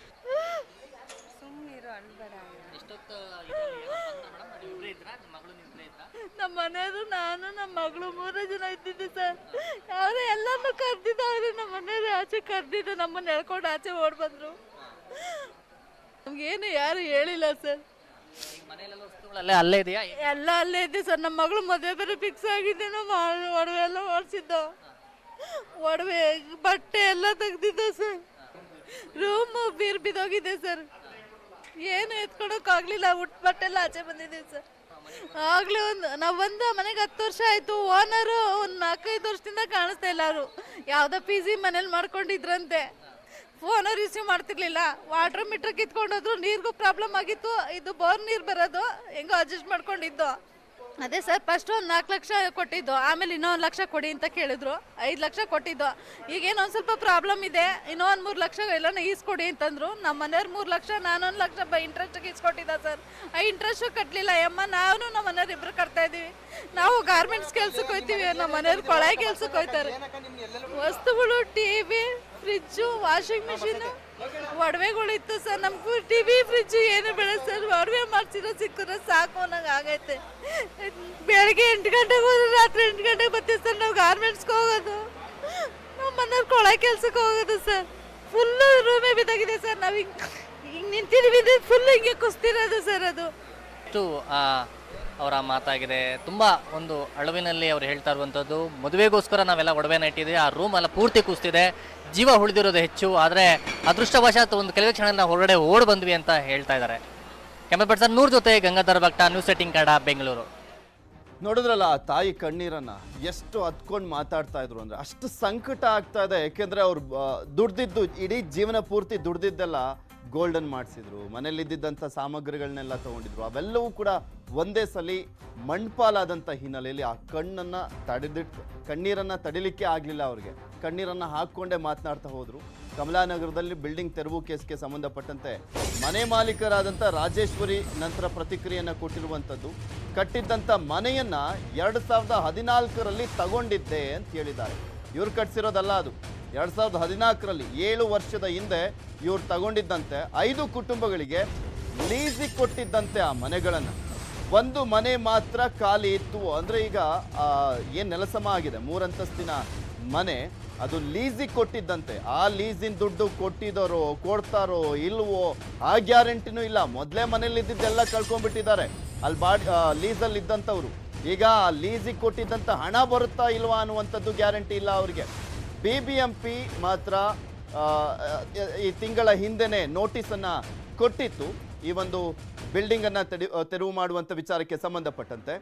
ನಮ್ಮ ಮನೆಯವರು ನಾನು ನಮ್ಮ ಮಗಳು ಮೂರೇ ಜನ ಇದ್ದಿದ್ದು ಸರ್ ಅವರು ಎಲ್ಲರನ್ನೂ ಕರ್ದಿದ್ದಾರೆ ನಮ್ಮ ಮನೆಯವ್ರು ಆಚೆ ಕರ್ದಿದ್ದು ನಮ್ಮನ್ನ ಎಳ್ಕೊಂಡು ಆಚೆ ಓಡ್ ಬಂದ್ರು ನಮ್ಗೇನು ಯಾರು ಹೇಳಿಲ್ಲ ಸರ್ ವಸ್ತುಗಳಲ್ಲೇ ಅಲ್ಲೇ ಇದೆಯಾ ಎಲ್ಲ ಅಲ್ಲೇ ಇದೆ ಸರ್ ನಮ್ಮ ಮಗಳು ಮದುವೆ ಬೇರೆ ಫಿಕ್ಸ್ ಆಗಿದೆ ನಾವು ಒಡವೆ ಎಲ್ಲ ಓಡಿಸಿದ್ದು ಒಡವೆ ಬಟ್ಟೆ ಎಲ್ಲ ತೆಗ್ದಿದ್ದ ಸರ್ ರೂಮು ಬೀರ್ ಬಿದ್ದೋಗಿದೆ ಸರ್ ಏನು ಎತ್ಕೊಳಕ್ಕಾಗ್ಲಿಲ್ಲ ಉಟ್ ಬಟ್ಟೆ ಎಲ್ಲ ಆಚೆ ಬಂದಿದೆ ಸರ್ ಆಗ್ಲೇ ಒಂದು ನಾವು ಬಂದು ಮನೆಗೆ ಹತ್ತು ವರ್ಷ ಆಯ್ತು ಓನರು ಒಂದು ನಾಲ್ಕೈದು ವರ್ಷದಿಂದ ಕಾಣಿಸ್ತಾ ಇಲ್ಲ ಅವರು ಯಾವುದೋ ಪಿ ಜಿ ಮನೇಲಿ ಮಾಡ್ಕೊಂಡಿದ್ರಂತೆ ಫೋನ ರಿಸೀವ್ ಮಾಡ್ತಿರ್ಲಿಲ್ಲ ವಾಟರ್ ಮೀಟರ್ ಕಿತ್ಕೊಂಡೋದ್ರು ನೀರಿಗೂ ಪ್ರಾಬ್ಲಮ್ ಆಗಿತ್ತು ಇದು ಬೋರ್ ನೀರು ಬರೋದು ಹೆಂಗೋ ಅಡ್ಜಸ್ಟ್ ಮಾಡ್ಕೊಂಡಿದ್ದು ಅದೇ ಸರ್ ಫಸ್ಟ್ ಒಂದು ನಾಲ್ಕು ಲಕ್ಷ ಕೊಟ್ಟಿದ್ದು ಆಮೇಲೆ ಇನ್ನೂ ಒಂದು ಲಕ್ಷ ಕೊಡಿ ಅಂತ ಕೇಳಿದ್ರು ಐದು ಲಕ್ಷ ಕೊಟ್ಟಿದ್ದು ಈಗೇನು ಒಂದು ಸ್ವಲ್ಪ ಪ್ರಾಬ್ಲಮ್ ಇದೆ ಇನ್ನೂ ಒಂದು ಮೂರು ಲಕ್ಷ ಎಲ್ಲನೂ ಈಸ್ಕೊಡಿ ಅಂತಂದ್ರು ನಮ್ಮ ಮನೆಯವ್ರು ಮೂರು ಲಕ್ಷ ನಾನೊಂದು ಲಕ್ಷ ಬ ಇಂಟ್ರೆಸ್ಟಿಗೆ ಈಸ್ಕೊಟ್ಟಿದ್ದ ಸರ್ ಆ ಇಂಟ್ರೆಸ್ಟು ಕಟ್ಟಲಿಲ್ಲ ಅಮ್ಮ ನಾವು ನಮ್ಮ ಮನೆಯವ್ರು ಇಬ್ರು ಕಟ್ತಾ ಇದ್ದೀವಿ ನಾವು ಗಾರ್ಮೆಂಟ್ಸ್ ಕೆಲ್ಸಕ್ಕೆ ಹೋಗ್ತೀವಿ ನಮ್ಮ ಮನೆಯವ್ರು ಕೊಳಾಯಿ ಕೆಲ್ಸಕ್ಕೆ ಹೋಗ್ತಾರೆ ವಸ್ತುಗಳು T V fridge washing machine ಒಡವೆಗಳು ಇತ್ತು ಸರ್ ನಮ್ಗೂ ಟಿ ವಿ ಫ್ರಿಜ್ಜು ಏನು ಬೇಡ ಸರ್ ಒಡವೆ ಮಾಡ್ಸಿರೋ ಸಿಕ್ಕರೆ ಸಾಕು ಅನ್ನಂಗೆ ಆಗೈತೆ ಬೆಳಗ್ಗೆ ಎಂಟು ಗಂಟೆಗೆ ಹೋದ್ರೆ ರಾತ್ರಿ ಎಂಟು ಗಂಟೆಗೆ ಬರ್ತೀವಿ ಸರ್ ನಾವು ಗಾರ್ಮೆಂಟ್ಸ್ಗೆ ಹೋಗೋದು ನಾವು ಮನೆಯವ್ರು ಕೊಳ ಕೆಲ್ಸಕ್ಕೆ ಹೋಗೋದು ಸರ್ ಫುಲ್ಲು ರೂಮೇ ಬಿದ್ದಾಗಿದೆ ಸರ್ ನಾವು ಹಿಂಗೆ ಹಿಂಗೆ ನಿಂತಿದ್ದೀವಿ ಫುಲ್ ಹಿಂಗೆ ಕುಸ್ತಿರೋದು ಸರ್ ಅದು ಇಷ್ಟು ಆ, ಅವರ ಮಾತಾಗಿದೆ ತುಂಬ ಒಂದು ಅಳುವಿನಲ್ಲಿ ಅವ್ರು ಹೇಳ್ತಾ ಇರುವಂಥದ್ದು ಮದುವೆಗೋಸ್ಕರ ನಾವೆಲ್ಲ ಒಡವೆನ ಇಟ್ಟಿದ್ದೀವಿ ಆ ರೂಮ್ ಎಲ್ಲ ಪೂರ್ತಿ ಕುಸ್ತಿದೆ ಜೀವ ಉಳಿದಿರೋದು ಹೆಚ್ಚು ಆದರೆ ಅದೃಷ್ಟವಶಾತ್ ಒಂದು ಕೆಲವೇ ಕ್ಷಣ ನಾವು ಹೊರಗಡೆ ಓಡ್ ಬಂದ್ವಿ ಅಂತ ಹೇಳ್ತಾ ಇದ್ದಾರೆ ಕ್ಯಾಮ್ರಾ ಪರ್ಸನ್ ನೂರ್ ಜೊತೆ ಗಂಗಾಧರ್ ಭಕ್ತ ನ್ಯೂಸ್ ಸೆಟ್ಟಿಂಗ್ ಕನ್ನಡ ಬೆಂಗಳೂರು ನೋಡಿದ್ರಲ್ಲ ಆ ತಾಯಿ ಕಣ್ಣೀರನ್ನ ಎಷ್ಟು ಹತ್ಕೊಂಡು ಮಾತಾಡ್ತಾ ಇದ್ರು ಅಂದ್ರೆ ಅಷ್ಟು ಸಂಕಟ ಆಗ್ತಾ ಇದೆ ಯಾಕೆಂದ್ರೆ ಅವ್ರು ಆ, ದುಡ್ದಿದ್ದು ಇಡೀ ಜೀವನ ಪೂರ್ತಿ ದುಡ್ದಿದ್ದೆಲ್ಲ ಗೋಲ್ಡನ್ ಮಾಡಿಸಿದ್ರು ಮನೇಲಿದ್ದಂಥ ಸಾಮಗ್ರಿಗಳನ್ನೆಲ್ಲ ತಗೊಂಡಿದ್ರು ಅವೆಲ್ಲವೂ ಕೂಡ ಒಂದೇ ಸಲಿ ಮಣ್ಪಾಲಾದಂಥ ಹಿನ್ನೆಲೆಯಲ್ಲಿ ಆ ಕಣ್ಣನ್ನ ತಡೆದಿಟ್ಟು ಕಣ್ಣೀರನ್ನ ತಡಿಲಿಕ್ಕೆ ಆಗಲಿಲ್ಲ ಅವ್ರಿಗೆ ಕಣ್ಣೀರನ್ನ ಹಾಕ್ಕೊಂಡೇ ಮಾತನಾಡ್ತಾ ಹೋದ್ರು ಕಮಲಾನಗರದಲ್ಲಿ ಬಿಲ್ಡಿಂಗ್ ತೆರವು ಕೇಸ್ಗೆ ಸಂಬಂಧಪಟ್ಟಂತೆ ಮನೆ ಮಾಲೀಕರಾದಂಥ ರಾಜೇಶ್ವರಿ ನಂತರ ಪ್ರತಿಕ್ರಿಯೆಯನ್ನ ಕೊಟ್ಟಿರುವಂಥದ್ದು ಕಟ್ಟಿದ್ದಂಥ ಮನೆಯನ್ನ ಎರಡು ಸಾವಿರದ ಹದಿನಾಲ್ಕರಲ್ಲಿ ತಗೊಂಡಿದ್ದೆ ಅಂತ ಹೇಳಿದ್ದಾರೆ ಇವ್ರು ಕಟ್ಸಿರೋದಲ್ಲ ಅದು ಎರಡು ಸಾವಿರದ ಹದಿನಾಲ್ಕರಲ್ಲಿ ಏಳು ವರ್ಷದ ಹಿಂದೆ ಇವ್ರು ತಗೊಂಡಿದ್ದಂತೆ ಐದು ಕುಟುಂಬಗಳಿಗೆ ಲೀಸಿಗೆ ಕೊಟ್ಟಿದ್ದಂತೆ ಆ ಮನೆಗಳನ್ನು ಒಂದು ಮನೆ ಮಾತ್ರ ಖಾಲಿ ಇತ್ತು ಅಂದ್ರೆ ಈಗ ಆ, ಏನ್ ನೆಲಸಮ ಆಗಿದೆ ಮೂರಂತಸ್ತಿನ ಮನೆ ಅದು ಲೀಸಿಗೆ ಕೊಟ್ಟಿದ್ದಂತೆ ಆ ಲೀಸಿನ ದುಡ್ಡು ಕೊಟ್ಟಿದ್ದಾರೋ ಕೊಡ್ತಾರೋ ಇಲ್ವೋ ಆ ಗ್ಯಾರಂಟಿನೂ ಇಲ್ಲ ಮೊದಲೇ ಮನೇಲಿ ಇದ್ದಿದ್ದೆಲ್ಲ ಕಳ್ಕೊಂಡ್ಬಿಟ್ಟಿದ್ದಾರೆ ಅಲ್ಲಿ ಬಾಡಿ ಲೀಸಲ್ಲಿ ಇದ್ದಂಥವ್ರು ಈಗ ಆ ಲೀಸಿಗೆ ಕೊಟ್ಟಿದ್ದಂಥ ಹಣ ಬರುತ್ತಾ ಇಲ್ವಾ ಅನ್ನುವಂಥದ್ದು ಗ್ಯಾರಂಟಿ ಇಲ್ಲ ಅವ್ರಿಗೆ ಬಿ ಬಿ ಎಂ ಪಿ ಮಾತ್ರ ಆ, ಈ ತಿಂಗಳ ಹಿಂದೆನೆ ನೋಟಿಸನ್ನು ಕೊಟ್ಟಿತ್ತು ಈ ಒಂದು ಬಿಲ್ಡಿಂಗ್ ಅನ್ನ ತೆಡಿ- ತೆರವು ಮಾಡುವಂತ ವಿಚಾರಕ್ಕೆ ಸಂಬಂಧಪಟ್ಟಂತೆ